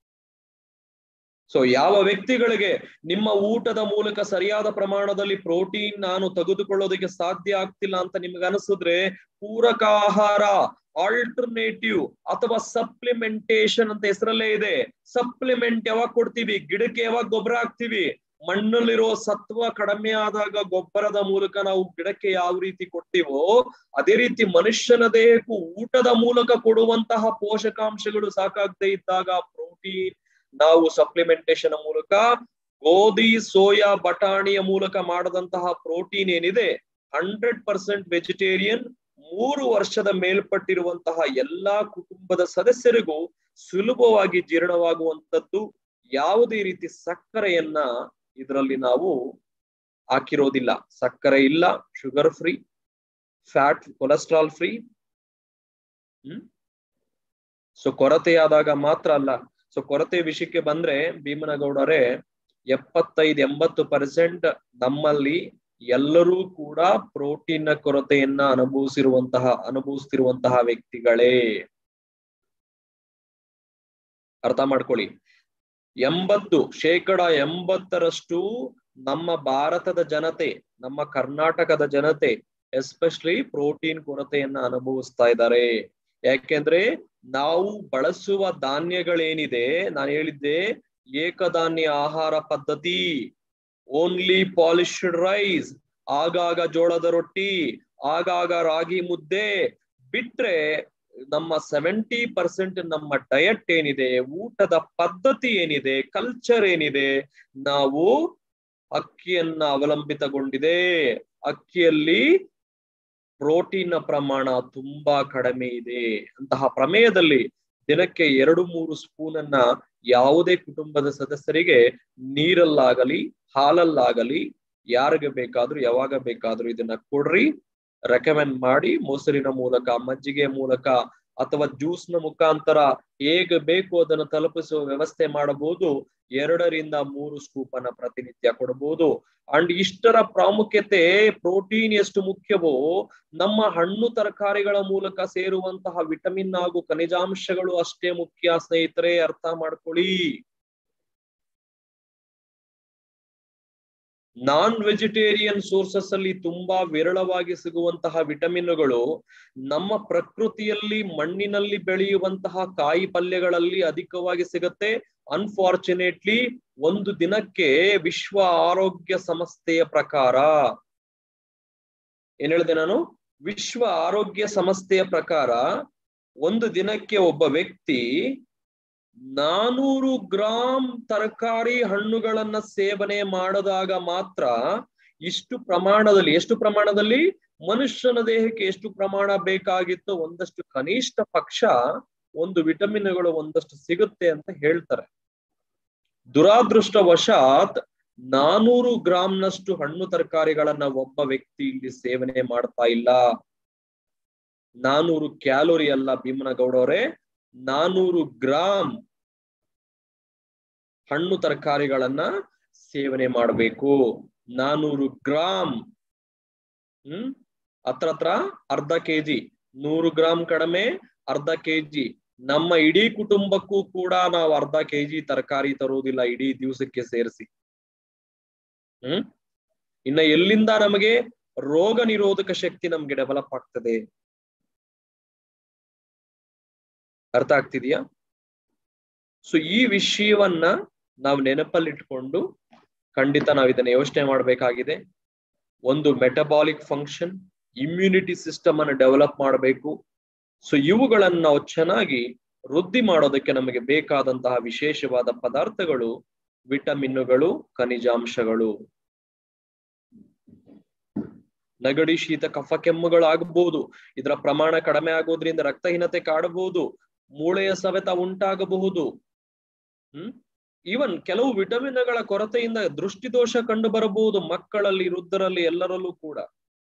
ಸೊ ಯಾವ ವ್ಯಕ್ತಿಗಳಿಗೆ ನಿಮ್ಮ ಊಟದ ಮೂಲಕ ಸರಿಯಾದ ಪ್ರಮಾಣದಲ್ಲಿ ಪ್ರೋಟೀನ್ ನಾನು ತೆಗೆದುಕೊಳ್ಳೋದಕ್ಕೆ ಸಾಧ್ಯ ಆಗ್ತಿಲ್ಲ ಅಂತ ನಿಮ್ಗೆ ಅನಿಸಿದ್ರೆ ಪೂರಕ ಆಹಾರ ಆಲ್ಟರ್ನೇಟಿವ್ ಅಥವಾ ಸಪ್ಲಿಮೆಂಟೇಶನ್ ಅಂತ ಹೆಸರಲ್ಲೇ ಇದೆ ಸಪ್ಲಿಮೆಂಟ್ ಯಾವಾಗ ಕೊಡ್ತೀವಿ ಗಿಡಕ್ಕೆ ಯಾವಾಗ ಗೊಬ್ಬರ ಹಾಕ್ತಿವಿ ಮಣ್ಣಲ್ಲಿರೋ ಸತ್ವ ಕಡಿಮೆ ಆದಾಗ ಗೊಬ್ಬರದ ಮೂಲಕ ನಾವು ಗಿಡಕ್ಕೆ ಯಾವ ರೀತಿ ಕೊಡ್ತೀವೋ ಅದೇ ರೀತಿ ಮನುಷ್ಯನ ದೇಹಕ್ಕೂ ಊಟದ ಮೂಲಕ ಕೊಡುವಂತಹ ಪೋಷಕಾಂಶಗಳು ಸಾಕಾಗದೇ ಇದ್ದಾಗ ಪ್ರೋಟೀನ್ ನಾವು ಸಪ್ಲಿಮೆಂಟೇಶನ್ ಮೂಲಕ ಗೋಧಿ ಸೋಯಾ ಬಟಾಣಿಯ ಮೂಲಕ ಮಾಡದಂತಹ ಪ್ರೋಟೀನ್ ಏನಿದೆ ಹಂಡ್ರೆಡ್ ಪರ್ಸೆಂಟ್ ವೆಜಿಟೇರಿಯನ್ ಮೂರು ವರ್ಷದ ಮೇಲ್ಪಟ್ಟಿರುವಂತಹ ಎಲ್ಲಾ ಕುಟುಂಬದ ಸದಸ್ಯರಿಗೂ ಸುಲಭವಾಗಿ ಜೀರ್ಣವಾಗುವಂತದ್ದು ಯಾವುದೇ ರೀತಿ ಸಕ್ಕರೆಯನ್ನ ಇದರಲ್ಲಿ ನಾವು ಹಾಕಿರೋದಿಲ್ಲ ಸಕ್ಕರೆ ಇಲ್ಲ sugar free fat cholesterol free hmm so ಕೊರತೆಯಾದಾಗ ಮಾತ್ರ ಅಲ್ಲ ಸೊ ಕೊರತೆ ವಿಷಯಕ್ಕೆ ಬಂದ್ರೆ ಭೀಮನಗೌಡರೇ ಎಪ್ಪತ್ತೈದು ಎಂಬತ್ತು ಪರ್ಸೆಂಟ್ ನಮ್ಮಲ್ಲಿ ಎಲ್ಲರೂ ಕೂಡ ಪ್ರೋಟೀನ್ ನ ಕೊರತೆಯನ್ನ ಅನುಭವಿಸಿರುವಂತಹ ಅನುಭವಿಸ್ತಿರುವಂತಹ ವ್ಯಕ್ತಿಗಳೇ ಅರ್ಥ ಮಾಡ್ಕೊಳ್ಳಿ ಎಂಬತ್ತು ಶೇಕಡ ಎಂಬತ್ತರಷ್ಟು ನಮ್ಮ ಭಾರತದ ಜನತೆ ನಮ್ಮ ಕರ್ನಾಟಕದ ಜನತೆ ಎಸ್ಪೆಷಲಿ ಪ್ರೋಟೀನ್ ಕೊರತೆಯನ್ನ ಅನುಭವಿಸ್ತಾ ಇದ್ದಾರೆ ಯಾಕೆಂದ್ರೆ ನಾವು ಬಳಸುವ ಧಾನ್ಯಗಳೇನಿದೆ ನಾನು ಹೇಳಿದ್ದೆ ಏಕಧಾನ್ಯ ಆಹಾರ ಪದ್ಧತಿ ಓನ್ಲಿ ಪಾಲಿಶ್ಡ್ ರೈಸ್ ಆಗಾಗ ಜೋಳದ ರೊಟ್ಟಿ ಆಗಾಗ ರಾಗಿ ಮುದ್ದೆ ಬಿಟ್ರೆ ನಮ್ಮ ಸೆವೆಂಟಿ ಪರ್ಸೆಂಟ್ ನಮ್ಮ ಡಯಟ್ ಏನಿದೆ ಊಟದ ಪದ್ಧತಿ ಏನಿದೆ ಕಲ್ಚರ್ ಏನಿದೆ ನಾವು ಅಕ್ಕಿಯನ್ನ ಅವಲಂಬಿತಗೊಂಡಿದೆ ಅಕ್ಕಿಯಲ್ಲಿ ಪ್ರೋಟೀನ್ ಪ್ರಮಾಣ ತುಂಬಾ ಕಡಿಮೆ ಇದೆ ಅಂತಹ ಪ್ರಮೇಯದಲ್ಲಿ ದಿನಕ್ಕೆ ಎರಡು ಮೂರು ಸ್ಪೂನ್ ಅನ್ನ ಯಾವುದೇ ಕುಟುಂಬದ ಸದಸ್ಯರಿಗೆ ನೀರಲ್ಲಾಗಲಿ ಹಾಲಲ್ಲಾಗಲಿ ಯಾರಿಗೆ ಬೇಕಾದ್ರೂ ಯಾವಾಗ ಬೇಕಾದ್ರೂ ಇದನ್ನ ಕೊಡ್ರಿ ರೆಕಮೆಂಡ್ ಮಾಡಿ ಮೊಸರಿನ ಮೂಲಕ ಮಜ್ಜಿಗೆ ಮೂಲಕ ಅಥವಾ ಜ್ಯೂಸ್ ನ ಮುಖಾಂತರ ಹೇಗೆ ಬೇಕು ಅದನ್ನು ತಲುಪಿಸುವ ವ್ಯವಸ್ಥೆ ಮಾಡಬಹುದು ಎರಡರಿಂದ ಮೂರು ಸ್ಕೂಪ್ ಅನ್ನ ಪ್ರತಿನಿತ್ಯ ಕೊಡಬಹುದು ಅಂಡ್ ಇಷ್ಟರ ಪ್ರಾಮುಖ್ಯತೆ ಪ್ರೋಟೀನ್ ಎಷ್ಟು ಮುಖ್ಯವೋ ನಮ್ಮ ಹಣ್ಣು ತರಕಾರಿಗಳ ಮೂಲಕ ಸೇರುವಂತಹ ವಿಟಮಿನ್ ಹಾಗೂ ಖನಿಜಾಂಶಗಳು ಅಷ್ಟೇ ಮುಖ್ಯ ಸ್ನೇಹಿತರೆ ಅರ್ಥ ಮಾಡ್ಕೊಳ್ಳಿ ನಾನ್ ವೆಜಿಟೇರಿಯನ್ ಸೋರ್ಸಸ್ ಅಲ್ಲಿ ತುಂಬಾ ವಿರಳವಾಗಿ ಸಿಗುವಂತಹ ವಿಟಮಿನ್ಗಳು ನಮ್ಮ ಪ್ರಕೃತಿಯಲ್ಲಿ ಮಣ್ಣಿನಲ್ಲಿ ಬೆಳೆಯುವಂತಹ ಕಾಯಿ ಪಲ್ಯಗಳಲ್ಲಿ ಅಧಿಕವಾಗಿ ಸಿಗತ್ತೆ ಅನ್ಫಾರ್ಚುನೇಟ್ಲಿ ಒಂದು ದಿನಕ್ಕೆ ವಿಶ್ವ ಆರೋಗ್ಯ ಸಂಸ್ಥೆಯ ಪ್ರಕಾರ ಏನ್ ಹೇಳಿದೆ ನಾನು ವಿಶ್ವ ಆರೋಗ್ಯ ಸಂಸ್ಥೆಯ ಪ್ರಕಾರ ಒಂದು ದಿನಕ್ಕೆ ಒಬ್ಬ ವ್ಯಕ್ತಿ ನಾನೂರು ಗ್ರಾಂ ತರಕಾರಿ ಹಣ್ಣುಗಳನ್ನ ಸೇವನೆ ಮಾಡದಾಗ ಮಾತ್ರ ಇಷ್ಟು ಪ್ರಮಾಣದಲ್ಲಿ ಎಷ್ಟು ಪ್ರಮಾಣದಲ್ಲಿ ಮನುಷ್ಯನ ದೇಹಕ್ಕೆ ಎಷ್ಟು ಪ್ರಮಾಣ ಬೇಕಾಗಿತ್ತು ಒಂದಷ್ಟು ಕನಿಷ್ಠ ಪಕ್ಷ ಒಂದು ವಿಟಮಿನ್ಗಳು ಒಂದಷ್ಟು ಸಿಗುತ್ತೆ ಅಂತ ಹೇಳ್ತಾರೆ ದುರಾದೃಷ್ಟವಶಾತ್ ನಾನೂರು ಗ್ರಾಂನಷ್ಟು ಹಣ್ಣು ತರಕಾರಿಗಳನ್ನ ಒಬ್ಬ ವ್ಯಕ್ತಿ ಇಲ್ಲಿ ಸೇವನೆ ಮಾಡ್ತಾ ಇಲ್ಲ ನಾನೂರು ಕ್ಯಾಲೋರಿ ಅಲ್ಲ ಭೀಮನಗೌಡ ಅವರೇ ನಾನೂರು ಗ್ರಾಮ್ ಹಣ್ಣು ತರಕಾರಿಗಳನ್ನ ಸೇವನೆ ಮಾಡಬೇಕು ನಾನೂರು ಗ್ರಾಮ್ ಹ್ಮ್ ಹತ್ರ ಹತ್ರ ಅರ್ಧ ಕೆಜಿ ನೂರು ಗ್ರಾಮ್ ಕಡಿಮೆ ಅರ್ಧ ಕೆಜಿ ನಮ್ಮ ಇಡೀ ಕುಟುಂಬಕ್ಕೂ ಕೂಡ ನಾವು ಅರ್ಧ ಕೆಜಿ ತರಕಾರಿ ತರುವುದಿಲ್ಲ ಇಡೀ ದಿವಸಕ್ಕೆ ಸೇರಿಸಿ ಹ್ಮ್ ಇನ್ನ ಎಲ್ಲಿಂದ ನಮಗೆ ರೋಗ ನಿರೋಧಕ ಶಕ್ತಿ ನಮ್ಗೆ ಡೆವಲಪ್ ಆಗ್ತದೆ ಅರ್ಥ ಆಗ್ತಿದ್ಯಾ ಸೊ ಈ ವಿಷಯವನ್ನ ನಾವು ನೆನಪಲ್ಲಿಟ್ಕೊಂಡು ಖಂಡಿತ ನಾವು ಇದನ್ನ ಯೋಚನೆ ಮಾಡ್ಬೇಕಾಗಿದೆ ಒಂದು ಮೆಟಬಾಲಿಕ್ ಫಂಕ್ಷನ್ ಇಮ್ಯುನಿಟಿ ಸಿಸ್ಟಮ್ ಅನ್ನು ಡೆವಲಪ್ ಮಾಡಬೇಕು ಸೊ ಇವುಗಳನ್ನ ನಾವು ಚೆನ್ನಾಗಿ ವೃದ್ಧಿ ಮಾಡೋದಕ್ಕೆ ನಮಗೆ ಬೇಕಾದಂತಹ ವಿಶೇಷವಾದ ಪದಾರ್ಥಗಳು ವಿಟಮಿನ್ನುಗಳು ಖನಿಜಾಂಶಗಳು ನಗಡಿ ಶೀತ ಕಫ ಕೆಮ್ಮುಗಳು ಆಗಬಹುದು ಇದರ ಪ್ರಮಾಣ ಕಡಿಮೆ ಆಗೋದ್ರಿಂದ ರಕ್ತಹೀನತೆ ಕಾಡಬಹುದು ಮೂಳೆಯ ಸವೆತ ಉಂಟಾಗಬಹುದು ಹ್ಮ್ ಈವನ್ ಕೆಲವು ವಿಟಮಿನ್ಗಳ ಕೊರತೆಯಿಂದ ದೃಷ್ಟಿದೋಷ ಕಂಡು ಬರಬಹುದು ಮಕ್ಕಳಲ್ಲಿ ವೃದ್ಧರಲ್ಲಿ ಎಲ್ಲರಲ್ಲೂ ಕೂಡ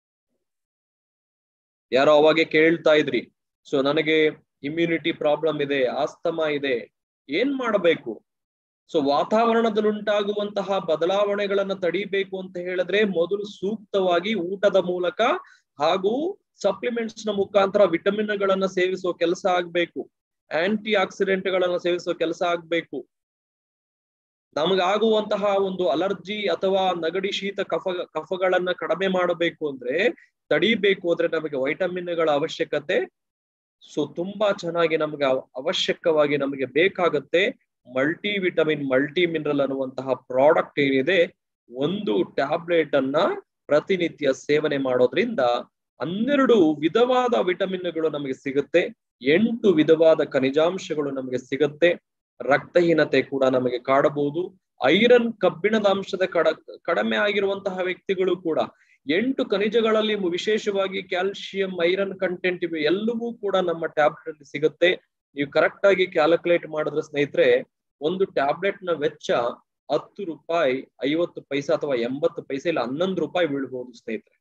ಯಾರೋ ಅವಾಗೆ ಕೇಳ್ತಾ ಇದ್ರಿ ಸೊ ನನಗೆ ಇಮ್ಯುನಿಟಿ ಪ್ರಾಬ್ಲಮ್ ಇದೆ ಆಸ್ತಮಾ ಇದೆ ಏನ್ ಮಾಡಬೇಕು ಸೊ ವಾತಾವರಣದಲ್ಲಿ ಉಂಟಾಗುವಂತಹ ಬದಲಾವಣೆಗಳನ್ನ ತಡಿಬೇಕು ಅಂತ ಹೇಳಿದ್ರೆ ಮೊದಲು ಸೂಕ್ತವಾಗಿ ಊಟದ ಮೂಲಕ ಹಾಗೂ ಸಪ್ಲಿಮೆಂಟ್ಸ್ ನ ಮುಖಾಂತರ ವಿಟಮಿನ್ ಗಳನ್ನ ಸೇವಿಸುವ ಕೆಲಸ ಆಗ್ಬೇಕು ಆಂಟಿ ಆಕ್ಸಿಡೆಂಟ್ ಗಳನ್ನ ಸೇವಿಸುವ ಕೆಲಸ ಆಗ್ಬೇಕು ನಮಗಾಗುವಂತಹ ಒಂದು ಅಲರ್ಜಿ ಅಥವಾ ನಗಡಿ ಶೀತ ಕಫ ಕಫಗಳನ್ನ ಕಡಿಮೆ ಮಾಡಬೇಕು ಅಂದ್ರೆ ತಡಿಬೇಕು ಅಂದ್ರೆ ನಮಗೆ ವೈಟಮಿನ್ಗಳ ಅವಶ್ಯಕತೆ ಸೊ ತುಂಬಾ ಚೆನ್ನಾಗಿ ನಮ್ಗೆ ಅವಶ್ಯಕವಾಗಿ ನಮಗೆ ಬೇಕಾಗತ್ತೆ ಮಲ್ಟಿ ವಿಟಮಿನ್ ಮಲ್ಟಿ ಮಿನರಲ್ ಅನ್ನುವಂತಹ ಪ್ರಾಡಕ್ಟ್ ಏನಿದೆ ಒಂದು ಟ್ಯಾಬ್ಲೆಟ್ ಅನ್ನ ಪ್ರತಿನಿತ್ಯ ಸೇವನೆ ಮಾಡೋದ್ರಿಂದ ಹನ್ನೆರಡು ವಿಧವಾದ ವಿಟಮಿನ್ಗಳು ನಮಗೆ ಸಿಗುತ್ತೆ ಎಂಟು ವಿಧವಾದ ಖನಿಜಾಂಶಗಳು ನಮಗೆ ಸಿಗುತ್ತೆ ರಕ್ತಹೀನತೆ ಕೂಡ ನಮಗೆ ಕಾಡಬಹುದು ಐರನ್ ಕಬ್ಬಿಣದ ಅಂಶದ ಕಡ ಕಡಿಮೆ ಆಗಿರುವಂತಹ ವ್ಯಕ್ತಿಗಳು ಕೂಡ ಎಂಟು ಖನಿಜಗಳಲ್ಲಿ ವಿಶೇಷವಾಗಿ ಕ್ಯಾಲ್ಸಿಯಂ ಐರನ್ ಕಂಟೆಂಟ್ ಇವೆ ಎಲ್ಲವೂ ಕೂಡ ನಮ್ಮ ಟ್ಯಾಬ್ಲೆಟ್ ಅಲ್ಲಿ ಸಿಗುತ್ತೆ ನೀವು ಕರೆಕ್ಟ್ ಆಗಿ ಕ್ಯಾಲ್ಕುಲೇಟ್ ಮಾಡಿದ್ರೆ ಸ್ನೇಹಿತರೆ ಒಂದು ಟ್ಯಾಬ್ಲೆಟ್ ನ ವೆಚ್ಚ ಹತ್ತು ರೂಪಾಯಿ ಐವತ್ತು ಪೈಸೆ ಅಥವಾ ಎಂಬತ್ತು ಪೈಸೆ ಇಲ್ಲ ಹನ್ನೊಂದು ರೂಪಾಯಿ ಬೀಳ್ಬಹುದು ಸ್ನೇಹಿತರೆ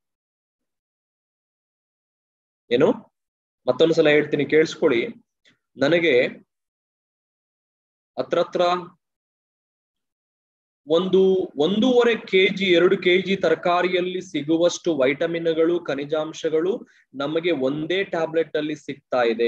ಏನು ಮತ್ತೊಂದ್ಸಲ ಹೇಳ್ತೀನಿ ಕೇಳಿಸ್ಕೊಳ್ಳಿ ನನಗೆ ಹತ್ರತ್ರ ಒಂದು ಒಂದೂವರೆ ಕೆಜಿ ಎರಡು ಕೆಜಿ ತರಕಾರಿಯಲ್ಲಿ ಸಿಗುವಷ್ಟು ವೈಟಮಿನ್ಗಳು ಖನಿಜಾಂಶಗಳು ನಮಗೆ ಒಂದೇ ಟ್ಯಾಬ್ಲೆಟ್ ಅಲ್ಲಿ ಸಿಗ್ತಾ ಇದೆ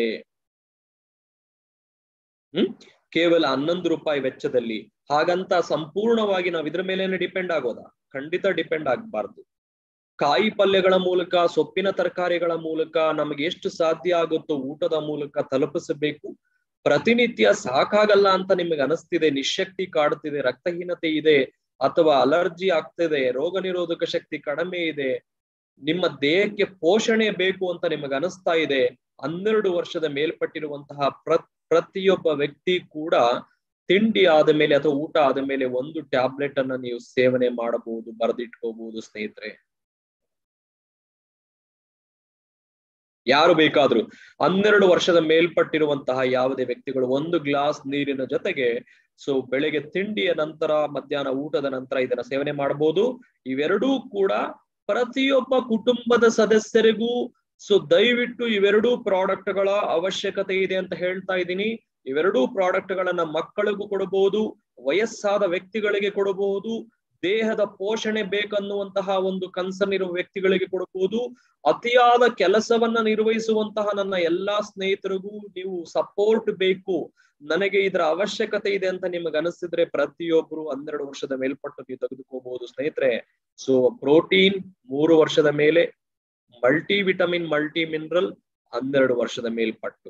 ಹ್ಮ್ ಕೇವಲ ಹನ್ನೊಂದು ರೂಪಾಯಿ ವೆಚ್ಚದಲ್ಲಿ ಹಾಗಂತ ಸಂಪೂರ್ಣವಾಗಿ ನಾವು ಇದ್ರ ಮೇಲೇನೆ ಡಿಪೆಂಡ್ ಆಗೋದಾ ಖಂಡಿತ ಡಿಪೆಂಡ್ ಆಗ್ಬಾರ್ದು ಕಾಯಿ ಪಲ್ಯಗಳ ಮೂಲಕ ಸೊಪ್ಪಿನ ತರಕಾರಿಗಳ ಮೂಲಕ ನಮಗೆ ಎಷ್ಟು ಸಾಧ್ಯ ಆಗುತ್ತೋ ಊಟದ ಮೂಲಕ ತಲುಪಿಸಬೇಕು ಪ್ರತಿನಿತ್ಯ ಸಾಕಾಗಲ್ಲ ಅಂತ ನಿಮಗೆ ಅನಿಸ್ತಿದೆ ನಿಶಕ್ತಿ ಕಾಡುತ್ತಿದೆ ರಕ್ತಹೀನತೆ ಇದೆ ಅಥವಾ ಅಲರ್ಜಿ ಆಗ್ತಿದೆ ರೋಗ ನಿರೋಧಕ ಶಕ್ತಿ ಕಡಿಮೆ ಇದೆ ನಿಮ್ಮ ದೇಹಕ್ಕೆ ಪೋಷಣೆ ಬೇಕು ಅಂತ ನಿಮಗೆ ಅನಿಸ್ತಾ ಇದೆ ಹನ್ನೆರಡು ವರ್ಷದ ಮೇಲ್ಪಟ್ಟಿರುವಂತಹ ಪ್ರ ಪ್ರತಿಯೊಬ್ಬ ವ್ಯಕ್ತಿ ಕೂಡ ತಿಂಡಿ ಆದ ಮೇಲೆ ಅಥವಾ ಊಟ ಆದ ಮೇಲೆ ಒಂದು ಟ್ಯಾಬ್ಲೆಟ್ ಅನ್ನ ನೀವು ಸೇವನೆ ಮಾಡಬಹುದು ಬರೆದಿಟ್ಕೋಬಹುದು ಸ್ನೇಹಿತರೆ ಯಾರು ಬೇಕಾದ್ರೂ ಹನ್ನೆರಡು ವರ್ಷದ ಮೇಲ್ಪಟ್ಟಿರುವಂತಹ ಯಾವುದೇ ವ್ಯಕ್ತಿಗಳು ಒಂದು ಗ್ಲಾಸ್ ನೀರಿನ ಜೊತೆಗೆ ಸೊ ಬೆಳಿಗ್ಗೆ ತಿಂಡಿಯ ನಂತರ ಮಧ್ಯಾಹ್ನ ಊಟದ ನಂತರ ಇದನ್ನ ಸೇವನೆ ಮಾಡಬಹುದು ಇವೆರಡೂ ಕೂಡ ಪ್ರತಿಯೊಬ್ಬ ಕುಟುಂಬದ ಸದಸ್ಯರಿಗೂ ಸೊ ದಯವಿಟ್ಟು ಇವೆರಡೂ ಪ್ರಾಡಕ್ಟ್ ಗಳ ಅವಶ್ಯಕತೆ ಇದೆ ಅಂತ ಹೇಳ್ತಾ ಇದ್ದೀನಿ ಇವೆರಡೂ ಪ್ರಾಡಕ್ಟ್ ಗಳನ್ನ ಮಕ್ಕಳಿಗೂ ಕೊಡಬಹುದು ವಯಸ್ಸಾದ ವ್ಯಕ್ತಿಗಳಿಗೆ ಕೊಡಬಹುದು ದೇಹದ ಪೋಷಣೆ ಬೇಕನ್ನುವಂತಹ ಒಂದು ಕನ್ಸರ್ನ್ ಇರುವ ವ್ಯಕ್ತಿಗಳಿಗೆ ಕೊಡಬಹುದು ಅತಿಯಾದ ಕೆಲಸವನ್ನ ನಿರ್ವಹಿಸುವಂತಹ ನನ್ನ ಎಲ್ಲಾ ಸ್ನೇಹಿತರಿಗೂ ನೀವು ಸಪೋರ್ಟ್ ಬೇಕು ನನಗೆ ಇದರ ಅವಶ್ಯಕತೆ ಇದೆ ಅಂತ ನಿಮಗೆ ಅನಿಸಿದ್ರೆ ಪ್ರತಿಯೊಬ್ರು ಹನ್ನೆರಡು ವರ್ಷದ ಮೇಲ್ಪಟ್ಟು ನೀವು ತೆಗೆದುಕೋಬಹುದು ಸ್ನೇಹಿತರೆ ಸೊ ಪ್ರೋಟೀನ್ ಮೂರು ವರ್ಷದ ಮೇಲೆ ಮಲ್ಟಿ ವಿಟಮಿನ್ ಮಲ್ಟಿ ಮಿನರಲ್ ಹನ್ನೆರಡು ವರ್ಷದ ಮೇಲ್ಪಟ್ಟು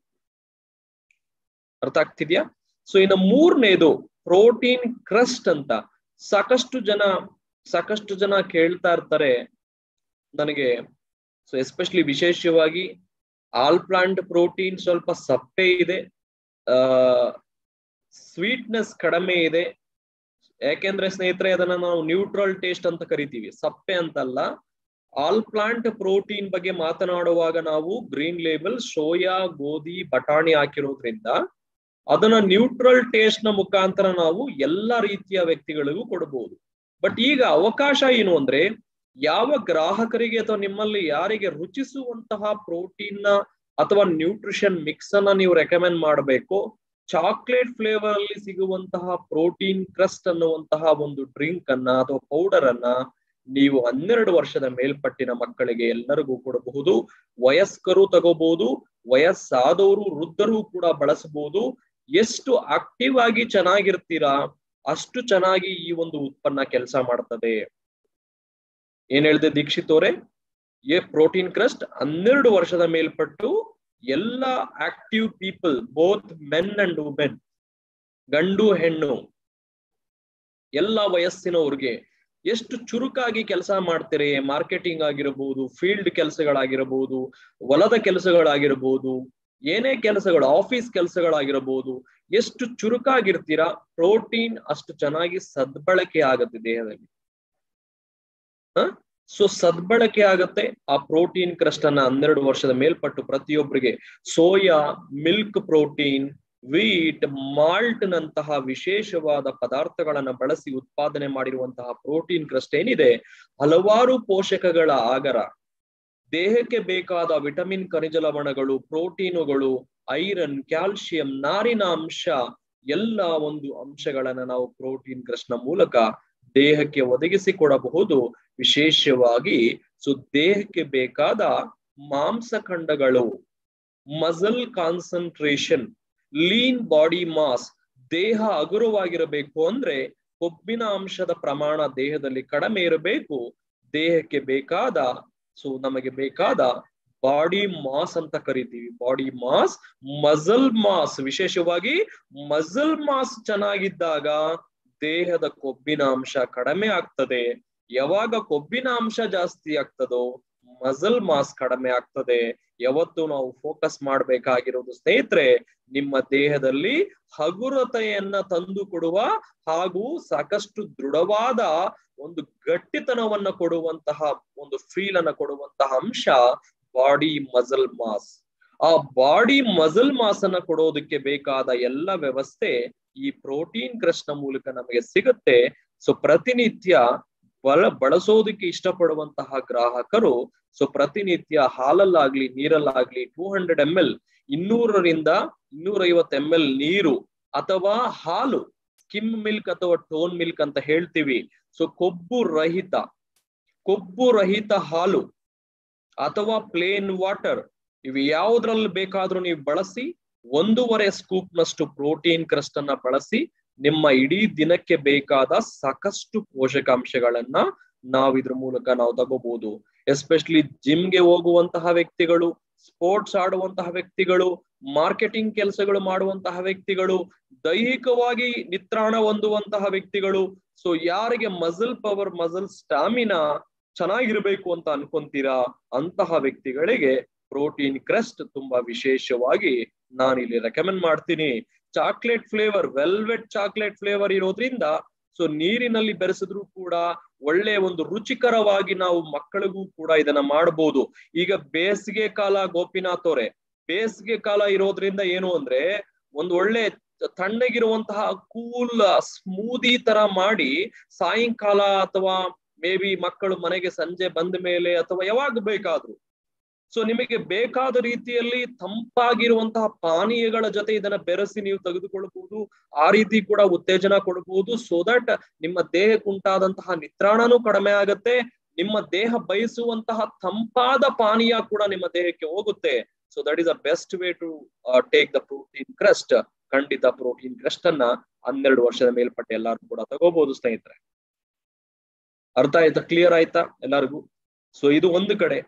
ಅರ್ಥ ಆಗ್ತಿದ್ಯಾ ಸೊ ಇನ್ನು ಮೂರನೇದು ಪ್ರೋಟೀನ್ ಕ್ರಸ್ಟ್ ಅಂತ ಸಾಕಷ್ಟು ಜನ ಸಾಕಷ್ಟು ಜನ ಕೇಳ್ತಾ ಇರ್ತಾರೆ ನನಗೆ ಸೊ ಎಸ್ಪೆಷಲಿ ವಿಶೇಷವಾಗಿ ಆಲ್ ಪ್ಲಾಂಟ್ ಪ್ರೋಟೀನ್ ಸ್ವಲ್ಪ ಸಪ್ಪೆ ಇದೆ ಆ ಸ್ವೀಟ್ನೆಸ್ ಕಡಿಮೆ ಇದೆ ಯಾಕೆಂದ್ರೆ ಸ್ನೇಹಿತರೆ ಅದನ್ನ ನಾವು ನ್ಯೂಟ್ರಲ್ ಟೇಸ್ಟ್ ಅಂತ ಕರಿತೀವಿ ಸಪ್ಪೆ ಅಂತಲ್ಲ ಆಲ್ ಪ್ಲಾಂಟ್ ಪ್ರೋಟೀನ್ ಬಗ್ಗೆ ಮಾತನಾಡುವಾಗ ನಾವು ಗ್ರೀನ್ ಲೇಬಲ್ ಸೋಯಾ ಗೋಧಿ ಬಟಾಣಿ ಹಾಕಿರೋದ್ರಿಂದ ಅದನ್ನ ನ್ಯೂಟ್ರಲ್ ಟೇಸ್ಟ್ ನ ಮುಖಾಂತರ ನಾವು ಎಲ್ಲ ರೀತಿಯ ವ್ಯಕ್ತಿಗಳಿಗೂ ಕೊಡಬಹುದು ಬಟ್ ಈಗ ಅವಕಾಶ ಏನು ಅಂದ್ರೆ ಯಾವ ಗ್ರಾಹಕರಿಗೆ ಅಥವಾ ನಿಮ್ಮಲ್ಲಿ ಯಾರಿಗೆ ರುಚಿಸುವಂತಹ ಪ್ರೋಟೀನ್ ನ ಅಥವಾ ನ್ಯೂಟ್ರಿಷನ್ ಮಿಕ್ಸ್ ಅನ್ನ ನೀವು ರೆಕಮೆಂಡ್ ಮಾಡಬೇಕು ಚಾಕ್ಲೇಟ್ ಫ್ಲೇವರ್ ಅಲ್ಲಿ ಸಿಗುವಂತಹ ಪ್ರೋಟೀನ್ ಕ್ರಸ್ಟ್ ಅನ್ನುವಂತಹ ಒಂದು ಡ್ರಿಂಕ್ ಅನ್ನ ಅಥವಾ ಪೌಡರ್ ಅನ್ನ ನೀವು ಹನ್ನೆರಡು ವರ್ಷದ ಮೇಲ್ಪಟ್ಟಿನ ಮಕ್ಕಳಿಗೆ ಎಲ್ಲರಿಗೂ ಕೊಡಬಹುದು ವಯಸ್ಕರು ತಗೋಬಹುದು ವಯಸ್ಸಾದವರು ವೃದ್ಧರು ಕೂಡ ಬಳಸಬಹುದು ಎಷ್ಟು ಆಕ್ಟಿವ್ ಆಗಿ ಚೆನ್ನಾಗಿರ್ತೀರಾ ಅಷ್ಟು ಚೆನ್ನಾಗಿ ಈ ಒಂದು ಉತ್ಪನ್ನ ಕೆಲಸ ಮಾಡ್ತದೆ ಏನ್ ಹೇಳಿದೆ ದೀಕ್ಷಿತ್ ಅವರೇ ಎ ಪ್ರೋಟೀನ್ ಕ್ರಸ್ಟ್ ಹನ್ನೆರಡು ವರ್ಷದ ಮೇಲ್ಪಟ್ಟು ಎಲ್ಲ active people both men and women ಗಂಡು ಹೆಣ್ಣು ಎಲ್ಲ ವಯಸ್ಸಿನವ್ರಿಗೆ ಎಷ್ಟು ಚುರುಕಾಗಿ ಕೆಲಸ ಮಾಡ್ತೀರಿ ಮಾರ್ಕೆಟಿಂಗ್ ಆಗಿರಬಹುದು ಫೀಲ್ಡ್ ಕೆಲಸಗಳಾಗಿರಬಹುದು ಹೊಲದ ಕೆಲಸಗಳಾಗಿರಬಹುದು ಏನೇ ಕೆಲಸಗಳು ಆಫೀಸ್ ಕೆಲಸಗಳಾಗಿರಬಹುದು ಎಷ್ಟು ಚುರುಕಾಗಿರ್ತೀರಾ ಪ್ರೋಟೀನ್ ಅಷ್ಟು ಚೆನ್ನಾಗಿ ಸದ್ಬಳಕೆ ಆಗತ್ತೆ ದೇಹದಲ್ಲಿ ಸೊ ಸದ್ಬಳಕೆ ಆಗತ್ತೆ ಆ ಪ್ರೋಟೀನ್ ಕ್ರಸ್ಟ್ ಅನ್ನ ಹನ್ನೆರಡು ವರ್ಷದ ಮೇಲ್ಪಟ್ಟು ಪ್ರತಿಯೊಬ್ಬರಿಗೆ soya milk protein wheat malt ನಂತಹ ವಿಶೇಷವಾದ ಪದಾರ್ಥಗಳನ್ನ ಬಳಸಿ ಉತ್ಪಾದನೆ ಮಾಡಿರುವಂತಹ ಪ್ರೋಟೀನ್ ಕ್ರಸ್ಟ್ ಏನಿದೆ ಹಲವಾರು ಪೋಷಕಗಳ ಆಗರ ದೇಹಕ್ಕೆ ಬೇಕಾದ ವಿಟಮಿನ್ ಖನಿಜ ಲವಣಗಳು ಪ್ರೋಟೀನುಗಳು ಐರನ್ ಕ್ಯಾಲ್ಸಿಯಂ ನಾರಿನ ಅಂಶ ಎಲ್ಲ ಒಂದು ಅಂಶಗಳನ್ನ ನಾವು ಪ್ರೋಟೀನ್ ಕ್ರಸ್ಟ್ ನ ಮೂಲಕ ದೇಹಕ್ಕೆ ಒದಗಿಸಿಕೊಡಬಹುದು ವಿಶೇಷವಾಗಿ ಸೊ ದೇಹಕ್ಕೆ ಬೇಕಾದ ಮಾಂಸಖಂಡಗಳು muscle concentration lean body mass ದೇಹ ಹಗುರವಾಗಿರಬೇಕು ಅಂದ್ರೆ ಕೊಬ್ಬಿನ ಅಂಶದ ಪ್ರಮಾಣ ದೇಹದಲ್ಲಿ ಕಡಿಮೆ ಇರಬೇಕು ದೇಹಕ್ಕೆ ಬೇಕಾದ ಸೊ ನಮಗೆ ಬೇಕಾದ ಬಾಡಿ ಮಾಸ್ ಅಂತ ಕರಿತೀವಿ ಬಾಡಿ ಮಾಸ್ ಮಸಲ್ ಮಾಸ್ ವಿಶೇಷವಾಗಿ ಮಸಲ್ ಮಾಸ್ ಚೆನ್ನಾಗಿದ್ದಾಗ ದೇಹದ ಕೊಬ್ಬಿನ ಅಂಶ ಕಡಿಮೆ ಆಗ್ತದೆ ಯಾವಾಗ ಕೊಬ್ಬಿನ ಅಂಶ ಜಾಸ್ತಿ ಆಗ್ತದೋ ಮಸಲ್ ಮಾಸ್ ಕಡಿಮೆ ಆಗ್ತದೆ ಯಾವತ್ತು ನಾವು ಫೋಕಸ್ ಮಾಡ್ಬೇಕಾಗಿರೋದು ಸ್ನೇಹಿತರೆ ನಿಮ್ಮ ದೇಹದಲ್ಲಿ ಹಗುರತೆಯನ್ನ ತಂದು ಕೊಡುವ ಹಾಗೂ ಸಾಕಷ್ಟು ದೃಢವಾದ ಒಂದು ಗಟ್ಟಿತನವನ್ನ ಕೊಡುವಂತಹ ಒಂದು ಫೀಲ್ ಅನ್ನ ಕೊಡುವಂತಹ ಅಂಶ ಬಾಡಿ ಮಸಲ್ ಮಾಸ್ ಆ ಬಾಡಿ ಮಸಲ್ ಮಾಸ್ ಅನ್ನ ಕೊಡೋದಕ್ಕೆ ಬೇಕಾದ ಎಲ್ಲ ವ್ಯವಸ್ಥೆ ಈ ಪ್ರೋಟೀನ್ ಕ್ರಸ್ಟ್ ನ ಮೂಲಕ ನಮಗೆ ಸಿಗುತ್ತೆ ಸೊ ಪ್ರತಿನಿತ್ಯ ಬಳ ಬಳಸೋದಕ್ಕೆ ಇಷ್ಟಪಡುವಂತಹ ಗ್ರಾಹಕರು ಸೊ ಪ್ರತಿನಿತ್ಯ ಹಾಲಲ್ಲಾಗ್ಲಿ ನೀರಲ್ಲಾಗ್ಲಿ ಟೂ ಹಂಡ್ರೆಡ್ ಎಂ ಎಲ್ ಇನ್ನೂರರಿಂದ ಇನ್ನೂರ ಐವತ್ತು ಎಂ ಎಲ್ ನೀರು ಅಥವಾ ಹಾಲು ಸ್ಕಿಮ್ ಮಿಲ್ಕ್ ಅಥವಾ ಟೋನ್ ಮಿಲ್ಕ್ ಅಂತ ಹೇಳ್ತೀವಿ ಸೊ ಕೊಬ್ಬು ರಹಿತ ಕೊಬ್ಬು ರಹಿತ ಹಾಲು ಅಥವಾ ಪ್ಲೇನ್ ವಾಟರ್ ಇವು ಯಾವುದ್ರಲ್ಲಿ ಬೇಕಾದ್ರೂ ನೀವು ಬಳಸಿ ಒಂದೂವರೆ ಸ್ಕೂಪ್ ನಷ್ಟು ಪ್ರೋಟೀನ್ ಕ್ರಸ್ಟ್ ಅನ್ನ ಬಳಸಿ ನಿಮ್ಮ ಇಡೀ ದಿನಕ್ಕೆ ಬೇಕಾದ ಸಾಕಷ್ಟು ಪೋಷಕಾಂಶಗಳನ್ನ ನಾವು ಇದ್ರ ಮೂಲಕ ನಾವು ತಗೋಬಹುದು ಎಸ್ಪೆಷಲಿ ಜಿಮ್ಗೆ ಹೋಗುವಂತಹ ವ್ಯಕ್ತಿಗಳು ಸ್ಪೋರ್ಟ್ಸ್ ಆಡುವಂತಹ ವ್ಯಕ್ತಿಗಳು ಮಾರ್ಕೆಟಿಂಗ್ ಕೆಲಸಗಳು ಮಾಡುವಂತಹ ವ್ಯಕ್ತಿಗಳು ದೈಹಿಕವಾಗಿ ನಿತ್ರಾಣ ಹೊಂದುವಂತಹ ವ್ಯಕ್ತಿಗಳು ಸೊ ಯಾರಿಗೆ ಮಸಲ್ ಪವರ್ ಮಸಲ್ ಸ್ಟಾಮಿನಾ ಚೆನ್ನಾಗಿರ್ಬೇಕು ಅಂತ ಅನ್ಕೊಂತೀರಾ ಅಂತಹ ವ್ಯಕ್ತಿಗಳಿಗೆ ಪ್ರೋಟೀನ್ ಕ್ರಸ್ಟ್ ತುಂಬಾ ವಿಶೇಷವಾಗಿ ನಾನು ಇಲ್ಲಿ ರೆಕಮೆಂಡ್ ಮಾಡ್ತೀನಿ chocolate flavour velvet chocolate flavour ಇರೋದ್ರಿಂದ ಸೊ ನೀರಿನಲ್ಲಿ ಬೆರೆಸಿದ್ರು ಕೂಡ ಒಳ್ಳೆ ಒಂದು ರುಚಿಕರವಾಗಿ ನಾವು ಮಕ್ಕಳಿಗೂ ಕೂಡ ಇದನ್ನ ಮಾಡಬಹುದು ಈಗ ಬೇಸಿಗೆ ಕಾಲ ಗೋಪಿನಾಥ್ ಅವರೇ ಬೇಸಿಗೆ ಕಾಲ ಇರೋದ್ರಿಂದ ಏನು ಅಂದ್ರೆ ಒಂದು ಒಳ್ಳೆ ತಣ್ಣಗಿರುವಂತಹ ಕೂಲ್ ಸ್ಮೂದಿ ತರ ಮಾಡಿ ಸಾಯಂಕಾಲ ಅಥವಾ ಮೇ ಬಿ ಮಕ್ಕಳು ಮನೆಗೆ ಸಂಜೆ ಬಂದ ಮೇಲೆ ಅಥವಾ ಯಾವಾಗ ಬೇಕಾದ್ರೂ ಸೊ ನಿಮಗೆ ಬೇಕಾದ ರೀತಿಯಲ್ಲಿ ತಂಪಾಗಿರುವಂತಹ ಪಾನೀಯಗಳ ಜೊತೆ ಇದನ್ನ ಬೆರೆಸಿ ನೀವು ತೆಗೆದುಕೊಳ್ಳಬಹುದು ಆ ರೀತಿ ಕೂಡ ಉತ್ತೇಜನ ಕೊಡಬಹುದು ಸೊ ದಟ್ ನಿಮ್ಮ ದೇಹಕ್ಕೆ ಉಂಟಾದಂತಹ ನಿತ್ರಾಣನೂ ಕಡಿಮೆ ಆಗತ್ತೆ ನಿಮ್ಮ ದೇಹ ಬಯಸುವಂತಹ ತಂಪಾದ ಪಾನೀಯ ಕೂಡ ನಿಮ್ಮ ದೇಹಕ್ಕೆ ಹೋಗುತ್ತೆ so that is a best way to take the protein crust ಖಂಡಿತ ಪ್ರೋಟೀನ್ ಕ್ರಸ್ಟ್ ಅನ್ನ ಹನ್ನೆರಡು ವರ್ಷದ ಮೇಲ್ಪಟ್ಟ ಎಲ್ಲಾರು ಕೂಡ ತಗೋಬಹುದು ಸ್ನೇಹಿತರೆ ಅರ್ಥ ಆಯ್ತಾ ಕ್ಲಿಯರ್ ಆಯ್ತಾ ಎಲ್ಲರಿಗೂ ಸೊ ಇದು ಒಂದು ಕಡೆ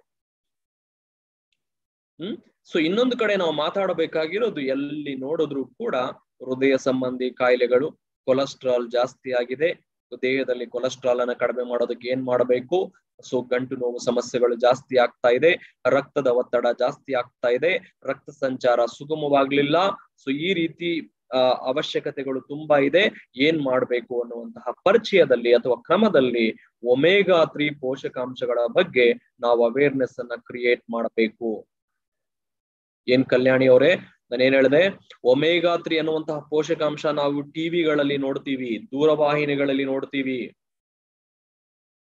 ಹ್ಮ್ ಸೊ ಇನ್ನೊಂದು ಕಡೆ ನಾವು ಮಾತಾಡಬೇಕಾಗಿರೋದು ಎಲ್ಲಿ ನೋಡಿದ್ರು ಕೂಡ ಹೃದಯ ಸಂಬಂಧಿ ಕಾಯಿಲೆಗಳು ಕೊಲೆಸ್ಟ್ರಾಲ್ ಜಾಸ್ತಿ ಆಗಿದೆ ದೇಹದಲ್ಲಿ ಕೊಲೆಸ್ಟ್ರಾಲ್ ಅನ್ನ ಕಡಿಮೆ ಮಾಡೋದಕ್ಕೆ ಏನ್ ಮಾಡಬೇಕು ಸೊ ಗಂಟು ನೋವು ಸಮಸ್ಯೆಗಳು ಜಾಸ್ತಿ ಆಗ್ತಾ ಇದೆ ರಕ್ತದ ಒತ್ತಡ ಜಾಸ್ತಿ ಆಗ್ತಾ ಇದೆ ರಕ್ತ ಸಂಚಾರ ಸುಗಮವಾಗ್ಲಿಲ್ಲ ಸೊ ಈ ರೀತಿ ಅಹ್ ಅವಶ್ಯಕತೆಗಳು ತುಂಬಾ ಇದೆ ಏನ್ ಮಾಡ್ಬೇಕು ಅನ್ನುವಂತಹ ಪರಿಚಯದಲ್ಲಿ ಅಥವಾ ಕ್ರಮದಲ್ಲಿ ಒಮೇಗಾ ತ್ರೀ ಪೋಷಕಾಂಶಗಳ ಬಗ್ಗೆ ನಾವು ಅವೇರ್ನೆಸ್ ಅನ್ನ ಕ್ರಿಯೇಟ್ ಮಾಡಬೇಕು ಏನ್ ಕಲ್ಯಾಣಿ ಅವರೇ ನಾನೇನ್ ಹೇಳಿದೆ ಒಮೇಗಾ ತ್ರೀ ಅನ್ನುವಂತಹ ಪೋಷಕಾಂಶ ನಾವು ಟಿವಿಗಳಲ್ಲಿ ನೋಡ್ತೀವಿ ದೂರವಾಹಿನಿಗಳಲ್ಲಿ ನೋಡ್ತೀವಿ ಹ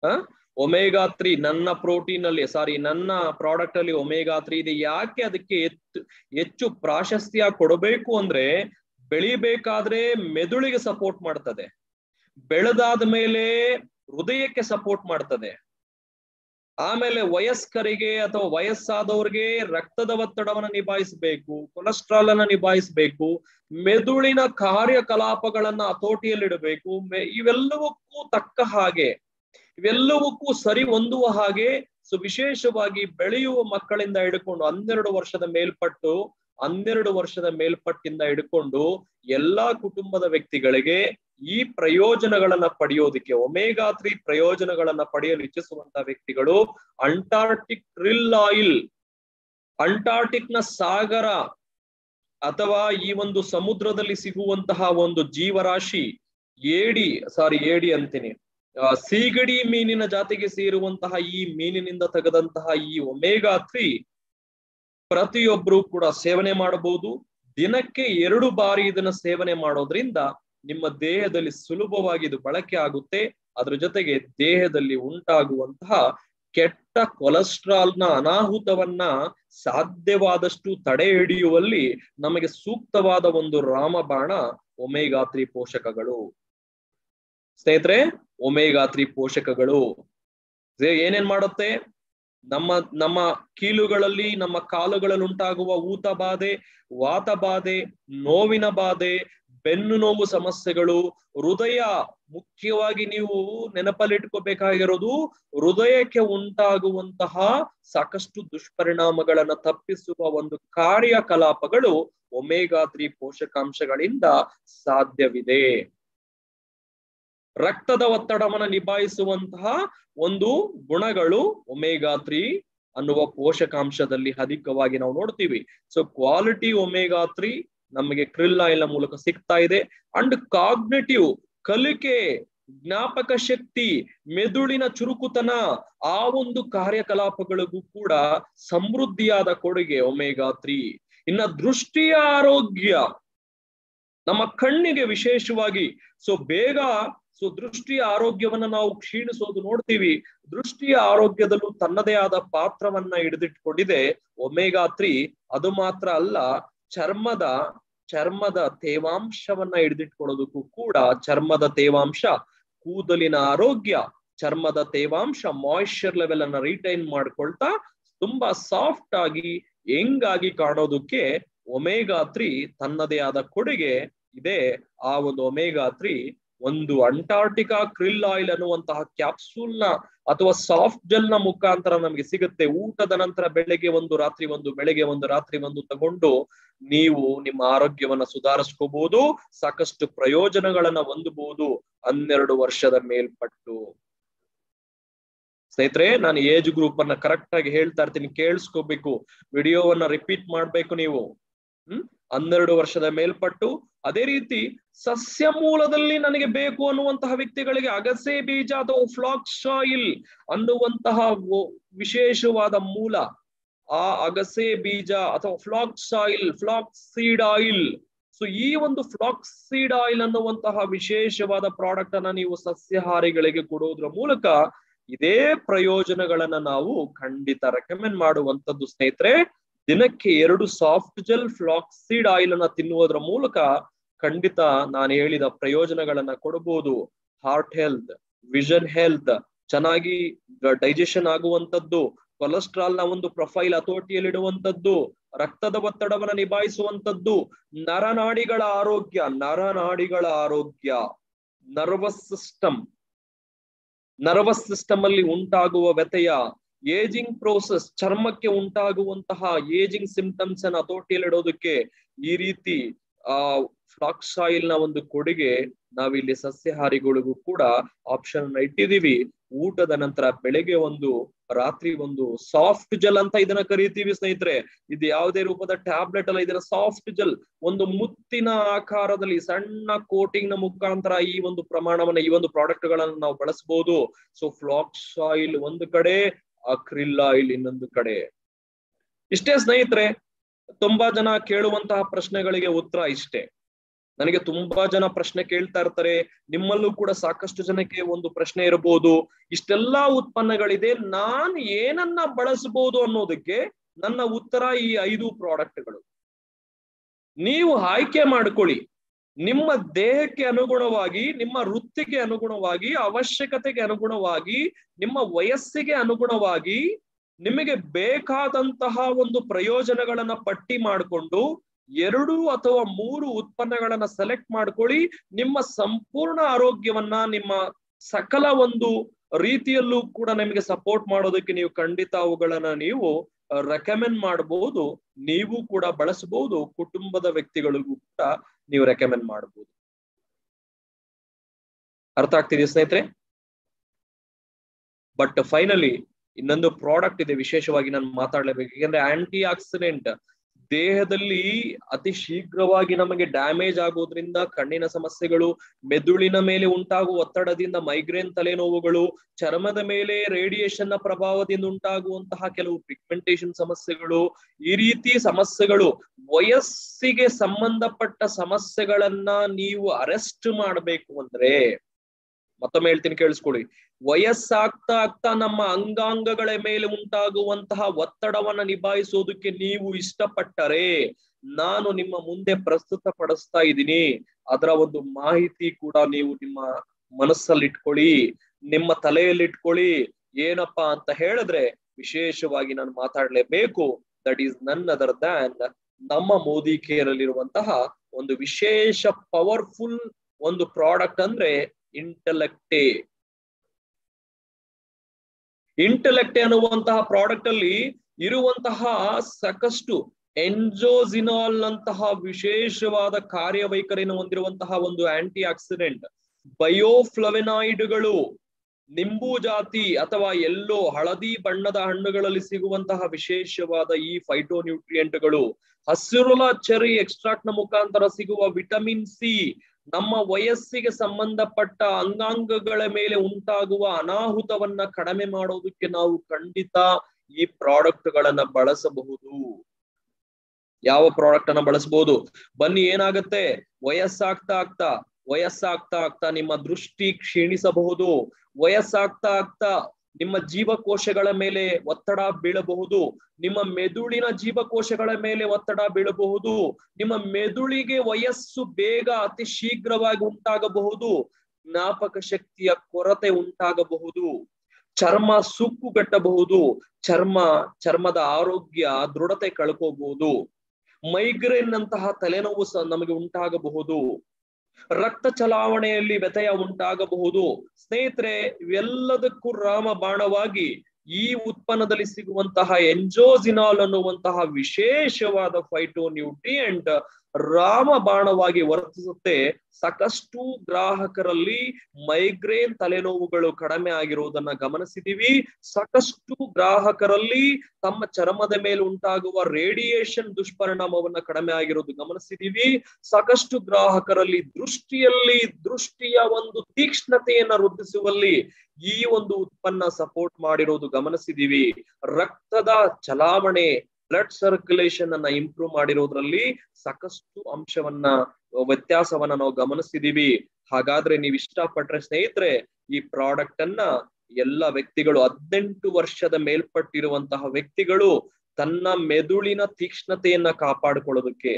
ಒಮೆಗಾ ತ್ರೀ ನನ್ನ ಪ್ರೋಟೀನ್ ಅಲ್ಲಿ ಸಾರಿ ನನ್ನ ಪ್ರಾಡಕ್ಟ್ ಅಲ್ಲಿ ಒಮೆಗಾ ತ್ರೀ ಇದೆ ಯಾಕೆ ಅದಕ್ಕೆ ಹೆಚ್ಚು ಹೆಚ್ಚು ಪ್ರಾಶಸ್ತ್ಯ ಕೊಡಬೇಕು ಅಂದ್ರೆ ಬೆಳಿಬೇಕಾದ್ರೆ ಮೆದುಳಿಗೆ ಸಪೋರ್ಟ್ ಮಾಡ್ತದೆ ಬೆಳೆದಾದ ಮೇಲೆ ಹೃದಯಕ್ಕೆ ಸಪೋರ್ಟ್ ಮಾಡ್ತದೆ ಆಮೇಲೆ ವಯಸ್ಕರಿಗೆ ಅಥವಾ ವಯಸ್ಸಾದವ್ರಿಗೆ ರಕ್ತದ ಒತ್ತಡವನ್ನ ನಿಭಾಯಿಸಬೇಕು ಕೊಲೆಸ್ಟ್ರಾಲ್ ಅನ್ನ ನಿಭಾಯಿಸಬೇಕು ಮೆದುಳಿನ ಕಾರ್ಯಕಲಾಪಗಳನ್ನ ಹತೋಟಿಯಲ್ಲಿಡಬೇಕು ಇವೆಲ್ಲವಕ್ಕೂ ತಕ್ಕ ಹಾಗೆ ಇವೆಲ್ಲವಕ್ಕೂ ಸರಿ ಹೊಂದುವ ಹಾಗೆ ಸೊ ವಿಶೇಷವಾಗಿ ಬೆಳೆಯುವ ಮಕ್ಕಳಿಂದ ಹಿಡ್ಕೊಂಡು ಹನ್ನೆರಡು ವರ್ಷದ ಮೇಲ್ಪಟ್ಟು ಹನ್ನೆರಡು ವರ್ಷದ ಮೇಲ್ಪಟ್ಟಿಂದ ಹಿಡ್ಕೊಂಡು ಎಲ್ಲಾ ಕುಟುಂಬದ ವ್ಯಕ್ತಿಗಳಿಗೆ ಈ ಪ್ರಯೋಜನಗಳನ್ನ ಪಡೆಯೋದಿಕ್ಕೆ ಒಮೇಗಾ ತ್ರೀ ಪ್ರಯೋಜನಗಳನ್ನ ಪಡೆಯಲು ಇಚ್ಛಿಸುವಂತ ವ್ಯಕ್ತಿಗಳು ಅಂಟಾರ್ಟಿಕ್ ರಿಲ್ ಆಯಿಲ್ ಅಂಟಾರ್ಟಿಕ್ ನ ಸಾಗರ ಅಥವಾ ಈ ಒಂದು ಸಮುದ್ರದಲ್ಲಿ ಸಿಗುವಂತಹ ಒಂದು ಜೀವರಾಶಿ ಏಡಿ ಸಾರಿ ಏಡಿ ಅಂತೀನಿ ಸೀಗಡಿ ಮೀನಿನ ಜಾತಿಗೆ ಸೇರುವಂತಹ ಈ ಮೀನಿನಿಂದ ತೆಗೆದಂತಹ ಈ ಒಮೇಗಾ ತ್ರೀ ಪ್ರತಿಯೊಬ್ಬರು ಕೂಡ ಸೇವನೆ ಮಾಡಬಹುದು ದಿನಕ್ಕೆ ಎರಡು ಬಾರಿ ಇದನ್ನ ಸೇವನೆ ಮಾಡೋದ್ರಿಂದ ನಿಮ್ಮ ದೇಹದಲ್ಲಿ ಸುಲಭವಾಗಿ ಇದು ಬಳಕೆ ಆಗುತ್ತೆ ಅದ್ರ ಜೊತೆಗೆ ದೇಹದಲ್ಲಿ ಉಂಟಾಗುವಂತಹ ಕೆಟ್ಟ ಕೊಲೆಸ್ಟ್ರಾಲ್ನ ಅನಾಹುತವನ್ನ ಸಾಧ್ಯವಾದಷ್ಟು ತಡೆ ಹಿಡಿಯುವಲ್ಲಿ ನಮಗೆ ಸೂಕ್ತವಾದ ಒಂದು ರಾಮಬಾಣ ಒಮೇಗಾ ತ್ರೀ ಪೋಷಕಗಳು ಸ್ನೇಹಿತರೆ ಒಮೇಗಾ ತ್ರೀ ಪೋಷಕಗಳು ಏನೇನ್ ಮಾಡುತ್ತೆ ನಮ್ಮ ನಮ್ಮ ಕೀಲುಗಳಲ್ಲಿ ನಮ್ಮ ಕಾಲುಗಳಲ್ಲಿ ಉಂಟಾಗುವ ಊತ ಬಾಧೆ ವಾತ ಬಾಧೆ ನೋವಿನ ಬಾಧೆ ಬೆನ್ನು ನೋವು ಸಮಸ್ಯೆಗಳು ಹೃದಯ ಮುಖ್ಯವಾಗಿ ನೀವು ನೆನಪಲ್ಲಿಟ್ಕೋಬೇಕಾಗಿರೋದು ಹೃದಯಕ್ಕೆ ಉಂಟಾಗುವಂತಹ ಸಾಕಷ್ಟು ದುಷ್ಪರಿಣಾಮಗಳನ್ನ ತಪ್ಪಿಸುವ ಒಂದು ಕಾರ್ಯಕಲಾಪಗಳು ಒಮೇಗಾ ತ್ರೀ ಪೋಷಕಾಂಶಗಳಿಂದ ಸಾಧ್ಯವಿದೆ ರಕ್ತದ ಒತ್ತಡವನ್ನ ನಿಭಾಯಿಸುವಂತಹ ಒಂದು ಗುಣಗಳು ಒಮೇಗಾ ತ್ರೀ ಅನ್ನುವ ಪೋಷಕಾಂಶದಲ್ಲಿ ಅಧಿಕವಾಗಿ ನಾವು ನೋಡ್ತೀವಿ ಸೊ ಕ್ವಾಲಿಟಿ ಒಮೇಗಾ ತ್ರೀ ನಮಗೆ ಕ್ರಿಲ್ ಆಯಿಲ್ ಮೂಲಕ ಸಿಗ್ತಾ ಇದೆ ಅಂಡ್ ಕಾಗ್ನೆಟಿವ್ ಕಲಿಕೆ ಜ್ಞಾಪಕ ಶಕ್ತಿ ಮೆದುಳಿನ ಚುರುಕುತನ ಆ ಒಂದು ಕಾರ್ಯಕಲಾಪಗಳಿಗೂ ಕೂಡ ಸಮೃದ್ಧಿಯಾದ ಕೊಡುಗೆ ಒಮೇಗಾ ತ್ರೀ ಇನ್ನ ದೃಷ್ಟಿಯ ಆರೋಗ್ಯ ನಮ್ಮ ಕಣ್ಣಿಗೆ ವಿಶೇಷವಾಗಿ ಸೊ ಬೇಗ ಸೊ ದೃಷ್ಟಿಯ ಆರೋಗ್ಯವನ್ನ ನಾವು ಕ್ಷೀಣಿಸೋದು ನೋಡ್ತೀವಿ ದೃಷ್ಟಿಯ ಆರೋಗ್ಯದಲ್ಲೂ ತನ್ನದೇ ಆದ ಪಾತ್ರವನ್ನ ಹಿಡಿದಿಟ್ಕೊಂಡಿದೆ ಒಮೇಗಾ ತ್ರೀ ಅದು ಮಾತ್ರ ಅಲ್ಲ ಚರ್ಮದ ಚರ್ಮದ ತೇವಾಂಶವನ್ನ ಹಿಡಿದಿಟ್ಕೊಳ್ಳೋದಕ್ಕೂ ಕೂಡ ಚರ್ಮದ ತೇವಾಂಶ ಕೂದಲಿನ ಆರೋಗ್ಯ ಚರ್ಮದ ತೇವಾಂಶ ಮಾಯಿಶ್ಚರ್ ಲೆವೆಲ್ ಅನ್ನ ರಿಟೈನ್ ಮಾಡ್ಕೊಳ್ತಾ ತುಂಬಾ ಸಾಫ್ಟ್ ಆಗಿ ಹೆಂಗಾಗಿ ಕಾಣೋದಕ್ಕೆ ಒಮೇಗಾ ತ್ರೀ ತನ್ನದೇ ಆದ ಕೊಡುಗೆ ಇದೆ ಆ ಒಂದು ಒಮೇಗಾ ತ್ರೀ ಒಂದು ಅಂಟಾರ್ಟಿಕಾ ಕ್ರಿಲ್ ಆಯಿಲ್ ಅನ್ನುವಂತಹ ಕ್ಯಾಪ್ಸೂಲ್ ನ ಅಥವಾ ಸಾಫ್ಟ್ ಜೆಲ್ ನ ಮುಖಾಂತರ ನಮಗೆ ಸಿಗುತ್ತೆ ಊಟದ ನಂತರ ಬೆಳಗ್ಗೆ ಒಂದು ರಾತ್ರಿ ಒಂದು ಬೆಳಗ್ಗೆ ಒಂದು ರಾತ್ರಿ ಒಂದು ತಗೊಂಡು ನೀವು ನಿಮ್ಮ ಆರೋಗ್ಯವನ್ನ ಸುಧಾರಿಸ್ಕೋಬಹುದು ಸಾಕಷ್ಟು ಪ್ರಯೋಜನಗಳನ್ನ ಹೊಂದಬಹುದು ಹನ್ನೆರಡು ವರ್ಷದ ಮೇಲ್ಪಟ್ಟು ಸ್ನೇಹಿತರೆ ನಾನು ಏಜ್ ಗ್ರೂಪ್ ಅನ್ನ ಕರೆಕ್ಟ್ ಆಗಿ ಹೇಳ್ತಾ ಇರ್ತೀನಿ ಕೇಳಿಸ್ಕೋಬೇಕು ವಿಡಿಯೋವನ್ನ ರಿಪೀಟ್ ಮಾಡ್ಬೇಕು ನೀವು ಹ್ಮ್ ಹನ್ನೆರಡು ವರ್ಷದ ಮೇಲ್ಪಟ್ಟು ಅದೇ ರೀತಿ ಸಸ್ಯ ಮೂಲದಲ್ಲಿ ನನಗೆ ಬೇಕು ಅನ್ನುವಂತಹ ವ್ಯಕ್ತಿಗಳಿಗೆ ಅಗಸೆ ಬೀಜ ಅಥವಾ ಫ್ಲಾಕ್ಸ್ ಆಯಿಲ್ ಅನ್ನುವಂತಹ ವಿಶೇಷವಾದ ಮೂಲ ಆ ಅಗಸೆ ಬೀಜ ಅಥವಾ flax oil flax seed oil so ಈ ಒಂದು ಫ್ಲಾಕ್ಸ್ ಸೀಡ್ ಆಯಿಲ್ ಅನ್ನುವಂತಹ ವಿಶೇಷವಾದ ಪ್ರಾಡಕ್ಟ್ ಅನ್ನ ನೀವು ಸಸ್ಯಾಹಾರಿಗಳಿಗೆ ಕೊಡೋದ್ರ ಮೂಲಕ ಇದೇ ಪ್ರಯೋಜನಗಳನ್ನ ನಾವು ಖಂಡಿತ ರೆಕಮೆಂಡ್ ಮಾಡುವಂತದ್ದು ಸ್ನೇಹಿತರೆ ದಿನಕ್ಕೆ ಎರಡು ಸಾಫ್ಟ್ ಜೆಲ್ ಫ್ಲಾಕ್ಸೀಡ್ ಆಯಿಲ್ ಅನ್ನ ತಿನ್ನುವುದರ ಮೂಲಕ ಖಂಡಿತ ನಾನು ಹೇಳಿದ ಪ್ರಯೋಜನಗಳನ್ನ ಕೊಡಬಹುದು ಹಾರ್ಟ್ ಹೆಲ್ತ್ ವಿಷನ್ ಹೆಲ್ತ್ ಚೆನ್ನಾಗಿ ಡೈಜೆಷನ್ ಆಗುವಂತದ್ದು ಕೊಲೆಸ್ಟ್ರಾಲ್ ನ ಒಂದು ಪ್ರೊಫೈಲ್ ಹತೋಟಿಯಲ್ಲಿಡುವಂತದ್ದು ರಕ್ತದ ಒತ್ತಡವನ್ನ ನಿಭಾಯಿಸುವಂತದ್ದು ನರನಾಡಿಗಳ ಆರೋಗ್ಯ ನರನಾಡಿಗಳ ಆರೋಗ್ಯ ನರ್ವಸ್ ಸಿಸ್ಟಮ್ ನರ್ವಸ್ ಸಿಸ್ಟಮ್ ಅಲ್ಲಿ ಉಂಟಾಗುವ ವ್ಯತೆಯ ಏಜಿಂಗ್ ಪ್ರೋಸೆಸ್ ಚರ್ಮಕ್ಕೆ ಉಂಟಾಗುವಂತಹ ಏಜಿಂಗ್ ಸಿಂಪ್ಟಮ್ಸ್ ಅನ್ನ ಹತೋಟಿಯಲ್ಲಿಡೋದಕ್ಕೆ ಈ ರೀತಿ ಆ ಫ್ಲಾಕ್ಸ್ ಆಯಿಲ್ ನ ಒಂದು ಕೊಡುಗೆ ನಾವಿಲ್ಲಿ ಸಸ್ಯಾಹಾರಿಗಳಿಗೂ ಕೂಡ ಆಪ್ಷನ್ ಇಟ್ಟಿದೀವಿ ಊಟದ ನಂತರ ಬೆಳಗ್ಗೆ ಒಂದು ರಾತ್ರಿ ಒಂದು ಸಾಫ್ಟ್ ಜೆಲ್ ಅಂತ ಇದನ್ನ ಕರಿತೀವಿ ಸ್ನೇಹಿತರೆ ಇದು ಯಾವುದೇ ರೂಪದ ಟ್ಯಾಬ್ಲೆಟ್ ಅಲ್ಲ ಇದರ ಸಾಫ್ಟ್ ಜೆಲ್ ಒಂದು ಮುತ್ತಿನ ಆಕಾರದಲ್ಲಿ ಸಣ್ಣ ಕೋಟಿಂಗ್ ನ ಮುಖಾಂತರ ಈ ಒಂದು ಪ್ರಮಾಣವನ್ನ ಈ ಒಂದು ಪ್ರಾಡಕ್ಟ್ ಗಳನ್ನ ನಾವು ಬಳಸಬಹುದು ಸೊ ಫ್ಲಾಕ್ಸ್ ಆಯಿಲ್ ಒಂದು ಕಡೆ ಅಕ್ರಿಲ್ ಆಯಿಲ್ ಇನ್ನೊಂದು ಕಡೆ ಇಷ್ಟೇ ಸ್ನೇಹಿತರೆ ತುಂಬಾ ಜನ ಕೇಳುವಂತಹ ಪ್ರಶ್ನೆಗಳಿಗೆ ಉತ್ತರ ಇಷ್ಟೇ ನನಗೆ ತುಂಬಾ ಜನ ಪ್ರಶ್ನೆ ಕೇಳ್ತಾ ಇರ್ತಾರೆ ನಿಮ್ಮಲ್ಲೂ ಕೂಡ ಸಾಕಷ್ಟು ಜನಕ್ಕೆ ಒಂದು ಪ್ರಶ್ನೆ ಇರಬಹುದು ಇಷ್ಟೆಲ್ಲಾ ಉತ್ಪನ್ನಗಳಿದೆ ನಾನ್ ಏನನ್ನ ಬಳಸಬಹುದು ಅನ್ನೋದಕ್ಕೆ ನನ್ನ ಉತ್ತರ ಈ ಐದು ಪ್ರಾಡಕ್ಟ್ಗಳು ನೀವು ಆಯ್ಕೆ ಮಾಡ್ಕೊಳ್ಳಿ ನಿಮ್ಮ ದೇಹಕ್ಕೆ ಅನುಗುಣವಾಗಿ ನಿಮ್ಮ ವೃತ್ತಿಗೆ ಅನುಗುಣವಾಗಿ ಅವಶ್ಯಕತೆಗೆ ಅನುಗುಣವಾಗಿ ನಿಮ್ಮ ವಯಸ್ಸಿಗೆ ಅನುಗುಣವಾಗಿ ನಿಮಗೆ ಬೇಕಾದಂತಹ ಒಂದು ಪ್ರಯೋಜನಗಳನ್ನ ಪಟ್ಟಿ ಮಾಡಿಕೊಂಡು ಎರಡು ಅಥವಾ ಮೂರು ಉತ್ಪನ್ನಗಳನ್ನ ಸೆಲೆಕ್ಟ್ ಮಾಡ್ಕೊಳ್ಳಿ ನಿಮ್ಮ ಸಂಪೂರ್ಣ ಆರೋಗ್ಯವನ್ನ ನಿಮ್ಮ ಸಕಲ ಒಂದು ರೀತಿಯಲ್ಲೂ ಕೂಡ ನಿಮಗೆ ಸಪೋರ್ಟ್ ಮಾಡೋದಕ್ಕೆ ನೀವು ಖಂಡಿತ ಅವುಗಳನ್ನ ನೀವು ರೆಕಮೆಂಡ್ ಮಾಡಬಹುದು ನೀವು ಕೂಡ ಬಳಸಬಹುದು ಕುಟುಂಬದ ವ್ಯಕ್ತಿಗಳಿಗೂ ಕೂಡ ನೀವು ರೆಕಮೆಂಡ್ ಮಾಡಬಹುದು ಅರ್ಥ ಆಗ್ತಿದೆಯಾ ಸ್ನೇಹಿತರೆ ಬಟ್ ಫೈನಲಿ ಇನ್ನೊಂದು ಪ್ರಾಡಕ್ಟ್ ಇದೆ ವಿಶೇಷವಾಗಿ ನಾನು ಮಾತಾಡ್ಲೇಬೇಕು ಯಾಕಂದ್ರೆ ಆಂಟಿ ಆಕ್ಸಿಡೆಂಟ್ ದೇಹದಲ್ಲಿ ಅತಿ ಶೀಘ್ರವಾಗಿ ನಮಗೆ ಡ್ಯಾಮೇಜ್ ಆಗೋದ್ರಿಂದ ಕಣ್ಣಿನ ಸಮಸ್ಯೆಗಳು ಮೆದುಳಿನ ಮೇಲೆ ಉಂಟಾಗುವ ಒತ್ತಡದಿಂದ ಮೈಗ್ರೇನ್ ತಲೆನೋವುಗಳು ಚರ್ಮದ ಮೇಲೆ ರೇಡಿಯೇಷನ್ ನ ಪ್ರಭಾವದಿಂದ ಉಂಟಾಗುವಂತಹ ಕೆಲವು ಪಿಗ್ಮೆಂಟೇಶನ್ ಸಮಸ್ಯೆಗಳು ಈ ರೀತಿ ಸಮಸ್ಯೆಗಳು ವಯಸ್ಸಿಗೆ ಸಂಬಂಧಪಟ್ಟ ಸಮಸ್ಯೆಗಳನ್ನ ನೀವು ಅರೆಸ್ಟ್ ಮಾಡಬೇಕು ಅಂದ್ರೆ ಮತ್ತೊಮ್ಮೆ ಹೇಳ್ತೀನಿ ಕೇಳಿಸ್ಕೊಳ್ಳಿ ವಯಸ್ಸಾಗ್ತಾ ಆಗ್ತಾ ನಮ್ಮ ಅಂಗಾಂಗಗಳ ಮೇಲೆ ಉಂಟಾಗುವಂತಹ ಒತ್ತಡವನ್ನ ನಿಭಾಯಿಸೋದಕ್ಕೆ ನೀವು ಇಷ್ಟಪಟ್ಟರೆ ನಾನು ನಿಮ್ಮ ಮುಂದೆ ಪ್ರಸ್ತುತ ಪಡಿಸ್ತಾ ಇದ್ದೀನಿ ಅದರ ಒಂದು ಮಾಹಿತಿ ಕೂಡ ನೀವು ನಿಮ್ಮ ಮನಸ್ಸಲ್ಲಿ ಇಟ್ಕೊಳ್ಳಿ ನಿಮ್ಮ ತಲೆಯಲ್ಲಿ ಇಟ್ಕೊಳ್ಳಿ ಏನಪ್ಪಾ ಅಂತ ಹೇಳಿದ್ರೆ ವಿಶೇಷವಾಗಿ ನಾನು ಮಾತಾಡ್ಲೇಬೇಕು that is none other than ನಮ್ಮ ಮೋದಿ ಕೇರ್ ಅಲ್ಲಿರುವಂತಹ ಒಂದು ವಿಶೇಷ ಪವರ್ಫುಲ್ ಒಂದು ಪ್ರಾಡಕ್ಟ್ ಅಂದ್ರೆ ಇಂಟಲೆಕ್ಟೇ ಇಂಟಲೆಕ್ಟೆ ಅನ್ನುವಂತಹ ಪ್ರಾಡಕ್ಟ್ ಅಲ್ಲಿ ಇರುವಂತಹ ಸಾಕಷ್ಟು ಎಂಜೋಸಿನಾಲ್ ನಂತಹ ವಿಶೇಷವಾದ ಕಾರ್ಯವೈಖರಿಯನ್ನು ಹೊಂದಿರುವಂತಹ ಒಂದು ಆಂಟಿ ಆಕ್ಸಿಡೆಂಟ್ ಬಯೋಫ್ಲವೆನಾಯ್ಡ್ಗಳು ನಿಂಬು ಜಾತಿ ಅಥವಾ ಎಲ್ಲೋ ಹಳದಿ ಬಣ್ಣದ ಹಣ್ಣುಗಳಲ್ಲಿ ಸಿಗುವಂತಹ ವಿಶೇಷವಾದ ಈ ಫೈಟೋನ್ಯೂಟ್ರಿಯೆಂಟ್ಗಳು ಹಸಿರುಳ ಚೆರಿ ಎಕ್ಸ್ಟ್ರಾಕ್ಟ್ ನ ಮುಖಾಂತರ ಸಿಗುವ ವಿಟಮಿನ್ ಸಿ ನಮ್ಮ ವಯಸ್ಸಿಗೆ ಸಂಬಂಧಪಟ್ಟ ಅಂಗಾಂಗಗಳ ಮೇಲೆ ಉಂಟಾಗುವ ಅನಾಹುತವನ್ನ ಕಡಿಮೆ ಮಾಡೋದಕ್ಕೆ ನಾವು ಖಂಡಿತ ಈ ಪ್ರಾಡಕ್ಟ್ ಗಳನ್ನ ಬಳಸಬಹುದು ಯಾವ ಪ್ರಾಡಕ್ಟ್ ಅನ್ನ ಬಳಸಬಹುದು ಬನ್ನಿ ಏನಾಗತ್ತೆ ವಯಸ್ಸಾಗ್ತಾ ಆಗ್ತಾ ವಯಸ್ಸಾಗ್ತಾ ಆಗ್ತಾ ನಿಮ್ಮ ದೃಷ್ಟಿ ಕ್ಷೀಣಿಸಬಹುದು ವಯಸ್ಸಾಗ್ತಾ ಆಗ್ತಾ ನಿಮ್ಮ ಜೀವಕೋಶಗಳ ಮೇಲೆ ಒತ್ತಡ ಬೀಳಬಹುದು ನಿಮ್ಮ ಮೆದುಳಿನ ಜೀವಕೋಶಗಳ ಮೇಲೆ ಒತ್ತಡ ಬೀಳಬಹುದು ನಿಮ್ಮ ಮೆದುಳಿಗೆ ವಯಸ್ಸು ಬೇಗ ಅತಿ ಶೀಘ್ರವಾಗಿ ಉಂಟಾಗಬಹುದು ಜ್ಞಾಪಕ ಶಕ್ತಿಯ ಕೊರತೆ ಉಂಟಾಗಬಹುದು ಚರ್ಮ ಸುಕ್ಕುಗಟ್ಟಬಹುದು ಚರ್ಮ ಚರ್ಮದ ಆರೋಗ್ಯ ದೃಢತೆ ಕಳ್ಕೋಬಹುದು ಮೈಗ್ರೇನ್ ನಂತಹ ತಲೆನೋವು ಸಹ ನಮಗೆ ಉಂಟಾಗಬಹುದು ರಕ್ತ ಚಲಾವಣೆಯಲ್ಲಿ ವ್ಯತ್ಯಯ ಉಂಟಾಗಬಹುದು ಸ್ನೇಹಿತರೆ ಇವೆಲ್ಲದಕ್ಕೂ ರಾಮ ಬಾಣವಾಗಿ ಈ ಉತ್ಪನ್ನದಲ್ಲಿ ಸಿಗುವಂತಹ ಎಂಜೋಸಿನಾಲ್ ಅನ್ನುವಂತಹ ವಿಶೇಷವಾದ ಫೈಟೋ ನ್ಯೂಟ್ರಿಯೆಂಟ್ ರಾಮ ಬಾಣವಾಗಿ ವರ್ತಿಸುತ್ತೆ ಸಾಕಷ್ಟು ಗ್ರಾಹಕರಲ್ಲಿ ಮೈಗ್ರೇನ್ ತಲೆನೋವುಗಳು ಕಡಿಮೆ ಆಗಿರುವುದನ್ನ ಗಮನಿಸಿದೀವಿ ಸಾಕಷ್ಟು ಗ್ರಾಹಕರಲ್ಲಿ ತಮ್ಮ ಚರ್ಮದ ಮೇಲೆ ಉಂಟಾಗುವ ರೇಡಿಯೇಷನ್ ದುಷ್ಪರಿಣಾಮವನ್ನ ಕಡಿಮೆ ಆಗಿರೋದು ಗಮನಿಸಿದೀವಿ ಸಾಕಷ್ಟು ಗ್ರಾಹಕರಲ್ಲಿ ದೃಷ್ಟಿಯಲ್ಲಿ ದೃಷ್ಟಿಯ ಒಂದು ತೀಕ್ಷ್ಣತೆಯನ್ನ ವೃದ್ಧಿಸುವಲ್ಲಿ ಈ ಒಂದು ಉತ್ಪನ್ನ ಸಪೋರ್ಟ್ ಮಾಡಿರೋದು ಗಮನಿಸಿದೀವಿ ರಕ್ತದ ಚಲಾವಣೆ ಬ್ಲಡ್ ಸರ್ಕ್ಯುಲೇಷನ್ ಅನ್ನ ಇಂಪ್ರೂವ್ ಮಾಡಿರೋದ್ರಲ್ಲಿ ಸಾಕಷ್ಟು ಅಂಶವನ್ನ ವ್ಯತ್ಯಾಸವನ್ನ ನಾವು ಗಮನಿಸಿದೀವಿ ಹಾಗಾದ್ರೆ ನೀವು ಇಷ್ಟಪಟ್ರೆ ಸ್ನೇಹಿತರೆ ಈ ಪ್ರಾಡಕ್ಟ್ ಅನ್ನ ಎಲ್ಲ ವ್ಯಕ್ತಿಗಳು ಹದಿನೆಂಟು ವರ್ಷದ ಮೇಲ್ಪಟ್ಟಿರುವಂತಹ ವ್ಯಕ್ತಿಗಳು ತನ್ನ ಮೆದುಳಿನ ತೀಕ್ಷ್ಣತೆಯನ್ನ ಕಾಪಾಡಿಕೊಳ್ಳೋದಕ್ಕೆ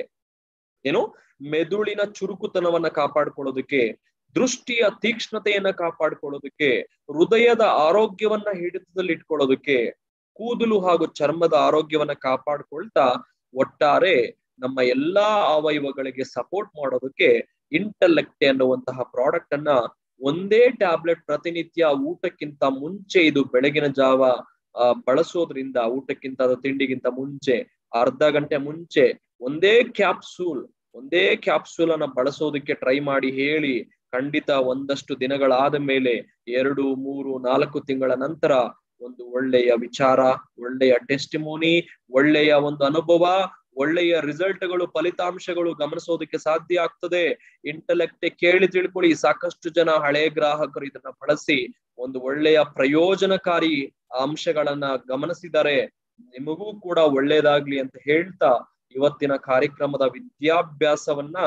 ಏನು ಮೆದುಳಿನ ಚುರುಕುತನವನ್ನ ಕಾಪಾಡಿಕೊಳ್ಳೋದಕ್ಕೆ ದೃಷ್ಟಿಯ ತೀಕ್ಷ್ಣತೆಯನ್ನ ಕಾಪಾಡಿಕೊಳ್ಳೋದಕ್ಕೆ ಹೃದಯದ ಆರೋಗ್ಯವನ್ನ ಹಿಡಿತದಲ್ಲಿ ಇಟ್ಕೊಳ್ಳೋದಕ್ಕೆ ಕೂದಲು ಹಾಗೂ ಚರ್ಮದ ಆರೋಗ್ಯವನ್ನ ಕಾಪಾಡ್ಕೊಳ್ತಾ ಒಟ್ಟಾರೆ ನಮ್ಮ ಎಲ್ಲಾ ಅವಯವಗಳಿಗೆ ಸಪೋರ್ಟ್ ಮಾಡೋದಕ್ಕೆ ಇಂಟಲೆಕ್ಟೆ ಅನ್ನುವಂತಹ ಪ್ರಾಡಕ್ಟ್ ಅನ್ನ ಒಂದೇ ಟ್ಯಾಬ್ಲೆಟ್ ಪ್ರತಿನಿತ್ಯ ಊಟಕ್ಕಿಂತ ಮುಂಚೆ ಇದು ಬೆಳಗಿನ ಜಾವ ಬಳಸೋದ್ರಿಂದ ಊಟಕ್ಕಿಂತ ತಿಂಡಿಗಿಂತ ಮುಂಚೆ ಅರ್ಧ ಗಂಟೆ ಮುಂಚೆ ಒಂದೇ ಕ್ಯಾಪ್ಸೂಲ್ ಒಂದೇ ಕ್ಯಾಪ್ಸೂಲ್ ಅನ್ನ ಬಳಸೋದಕ್ಕೆ ಟ್ರೈ ಮಾಡಿ ಹೇಳಿ ಖಂಡಿತ ಒಂದಷ್ಟು ದಿನಗಳಾದ ಮೇಲೆ ಎರಡು ಮೂರು ನಾಲ್ಕು ತಿಂಗಳ ನಂತರ ಒಂದು ಒಳ್ಳೆಯ ವಿಚಾರ ಒಳ್ಳೆಯ ಟೆಸ್ಟಿಮೋನಿ ಒಳ್ಳೆಯ ಒಂದು ಅನುಭವ ಒಳ್ಳೆಯ ರಿಸಲ್ಟ್ಗಳು ಫಲಿತಾಂಶಗಳು ಗಮನಿಸೋದಕ್ಕೆ ಸಾಧ್ಯ ಆಗ್ತದೆ ಇಂಟಲೆಕ್ಟ್ ಕೇಳಿ ತಿಳ್ಕೊಳ್ಳಿ ಸಾಕಷ್ಟು ಜನ ಹಳೆ ಗ್ರಾಹಕರು ಇದನ್ನ ಬಳಸಿ ಒಂದು ಒಳ್ಳೆಯ ಪ್ರಯೋಜನಕಾರಿ ಅಂಶಗಳನ್ನ ಗಮನಿಸಿದ್ದಾರೆ ನಿಮಗೂ ಕೂಡ ಒಳ್ಳೇದಾಗ್ಲಿ ಅಂತ ಹೇಳ್ತಾ ಇವತ್ತಿನ ಕಾರ್ಯಕ್ರಮದ ವಿದ್ಯಾಭ್ಯಾಸವನ್ನ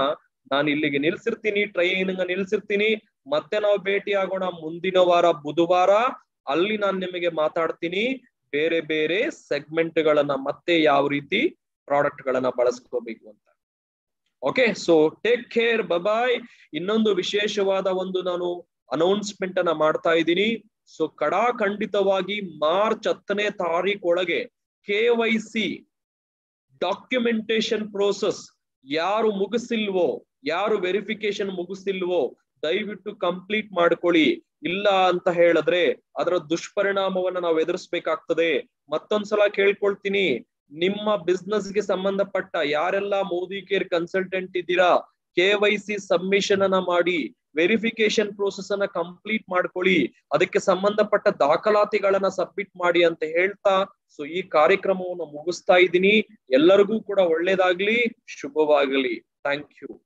ನಾನು ಇಲ್ಲಿಗೆ ನಿಲ್ಸಿರ್ತೀನಿ ಟ್ರೈನಿಂಗ್ ನಿಲ್ಸಿರ್ತೀನಿ ಮತ್ತೆ ನಾವು ಭೇಟಿ ಆಗೋಣ ಮುಂದಿನ ವಾರ ಬುಧವಾರ ಅಲ್ಲಿ ನಾನು ನಿಮಗೆ ಮಾತಾಡ್ತೀನಿ ಬೇರೆ ಬೇರೆ ಸೆಗ್ಮೆಂಟ್ ಗಳನ್ನ ಮತ್ತೆ ಯಾವ ರೀತಿ ಪ್ರಾಡಕ್ಟ್ ಗಳನ್ನ ಬಳಸ್ಕೋಬೇಕು ಅಂತ ಓಕೆ ಸೊ ಟೇಕ್ ಕೇರ್ ಬಬಾಯ್ ಇನ್ನೊಂದು ವಿಶೇಷವಾದ ಒಂದು ನಾನು ಅನೌನ್ಸ್ಮೆಂಟ್ ಅನ್ನ ಮಾಡ್ತಾ ಇದ್ದೀನಿ ಸೊ ಕಡಾ ಖಂಡಿತವಾಗಿ ಮಾರ್ಚ್ ಹತ್ತನೇ ತಾರೀಕು ಒಳಗೆ K Y C documentation process ಯಾರು ಮುಗಿಸಿಲ್ವೋ ಯಾರು ವೆರಿಫಿಕೇಶನ್ ಮುಗಿಸಿಲ್ವೋ ದಯವಿಟ್ಟು ಕಂಪ್ಲೀಟ್ ಮಾಡ್ಕೊಳ್ಳಿ ಇಲ್ಲ ಅಂತ ಹೇಳಿದ್ರೆ ಅದರ ದುಷ್ಪರಿಣಾಮವನ್ನ ನಾವು ಎದುರಿಸ್ಬೇಕಾಗ್ತದೆ ಮತ್ತೊಂದ್ಸಲ ಕೇಳ್ಕೊಳ್ತೀನಿ ನಿಮ್ಮ ಬಿಸ್ನೆಸ್ ಗೆ ಸಂಬಂಧಪಟ್ಟ ಯಾರೆಲ್ಲ ಮೋದಿ ಕೇರ್ ಕನ್ಸಲ್ಟೆಂಟ್ ಇದ್ದೀರಾ ಕೆ ವೈ ಸಿ ಸಬ್ಮಿಷನ್ ಅನ್ನ ಮಾಡಿ ವೆರಿಫಿಕೇಶನ್ ಪ್ರೋಸೆಸ್ ಅನ್ನ ಕಂಪ್ಲೀಟ್ ಮಾಡ್ಕೊಳ್ಳಿ ಅದಕ್ಕೆ ಸಂಬಂಧಪಟ್ಟ ದಾಖಲಾತಿಗಳನ್ನ ಸಬ್ಮಿಟ್ ಮಾಡಿ ಅಂತ ಹೇಳ್ತಾ ಸೊ ಈ ಕಾರ್ಯಕ್ರಮವನ್ನು ಮುಗಿಸ್ತಾ ಇದ್ದೀನಿ ಎಲ್ಲರಿಗೂ ಕೂಡ ಒಳ್ಳೇದಾಗ್ಲಿ ಶುಭವಾಗಲಿ ಥ್ಯಾಂಕ್ ಯು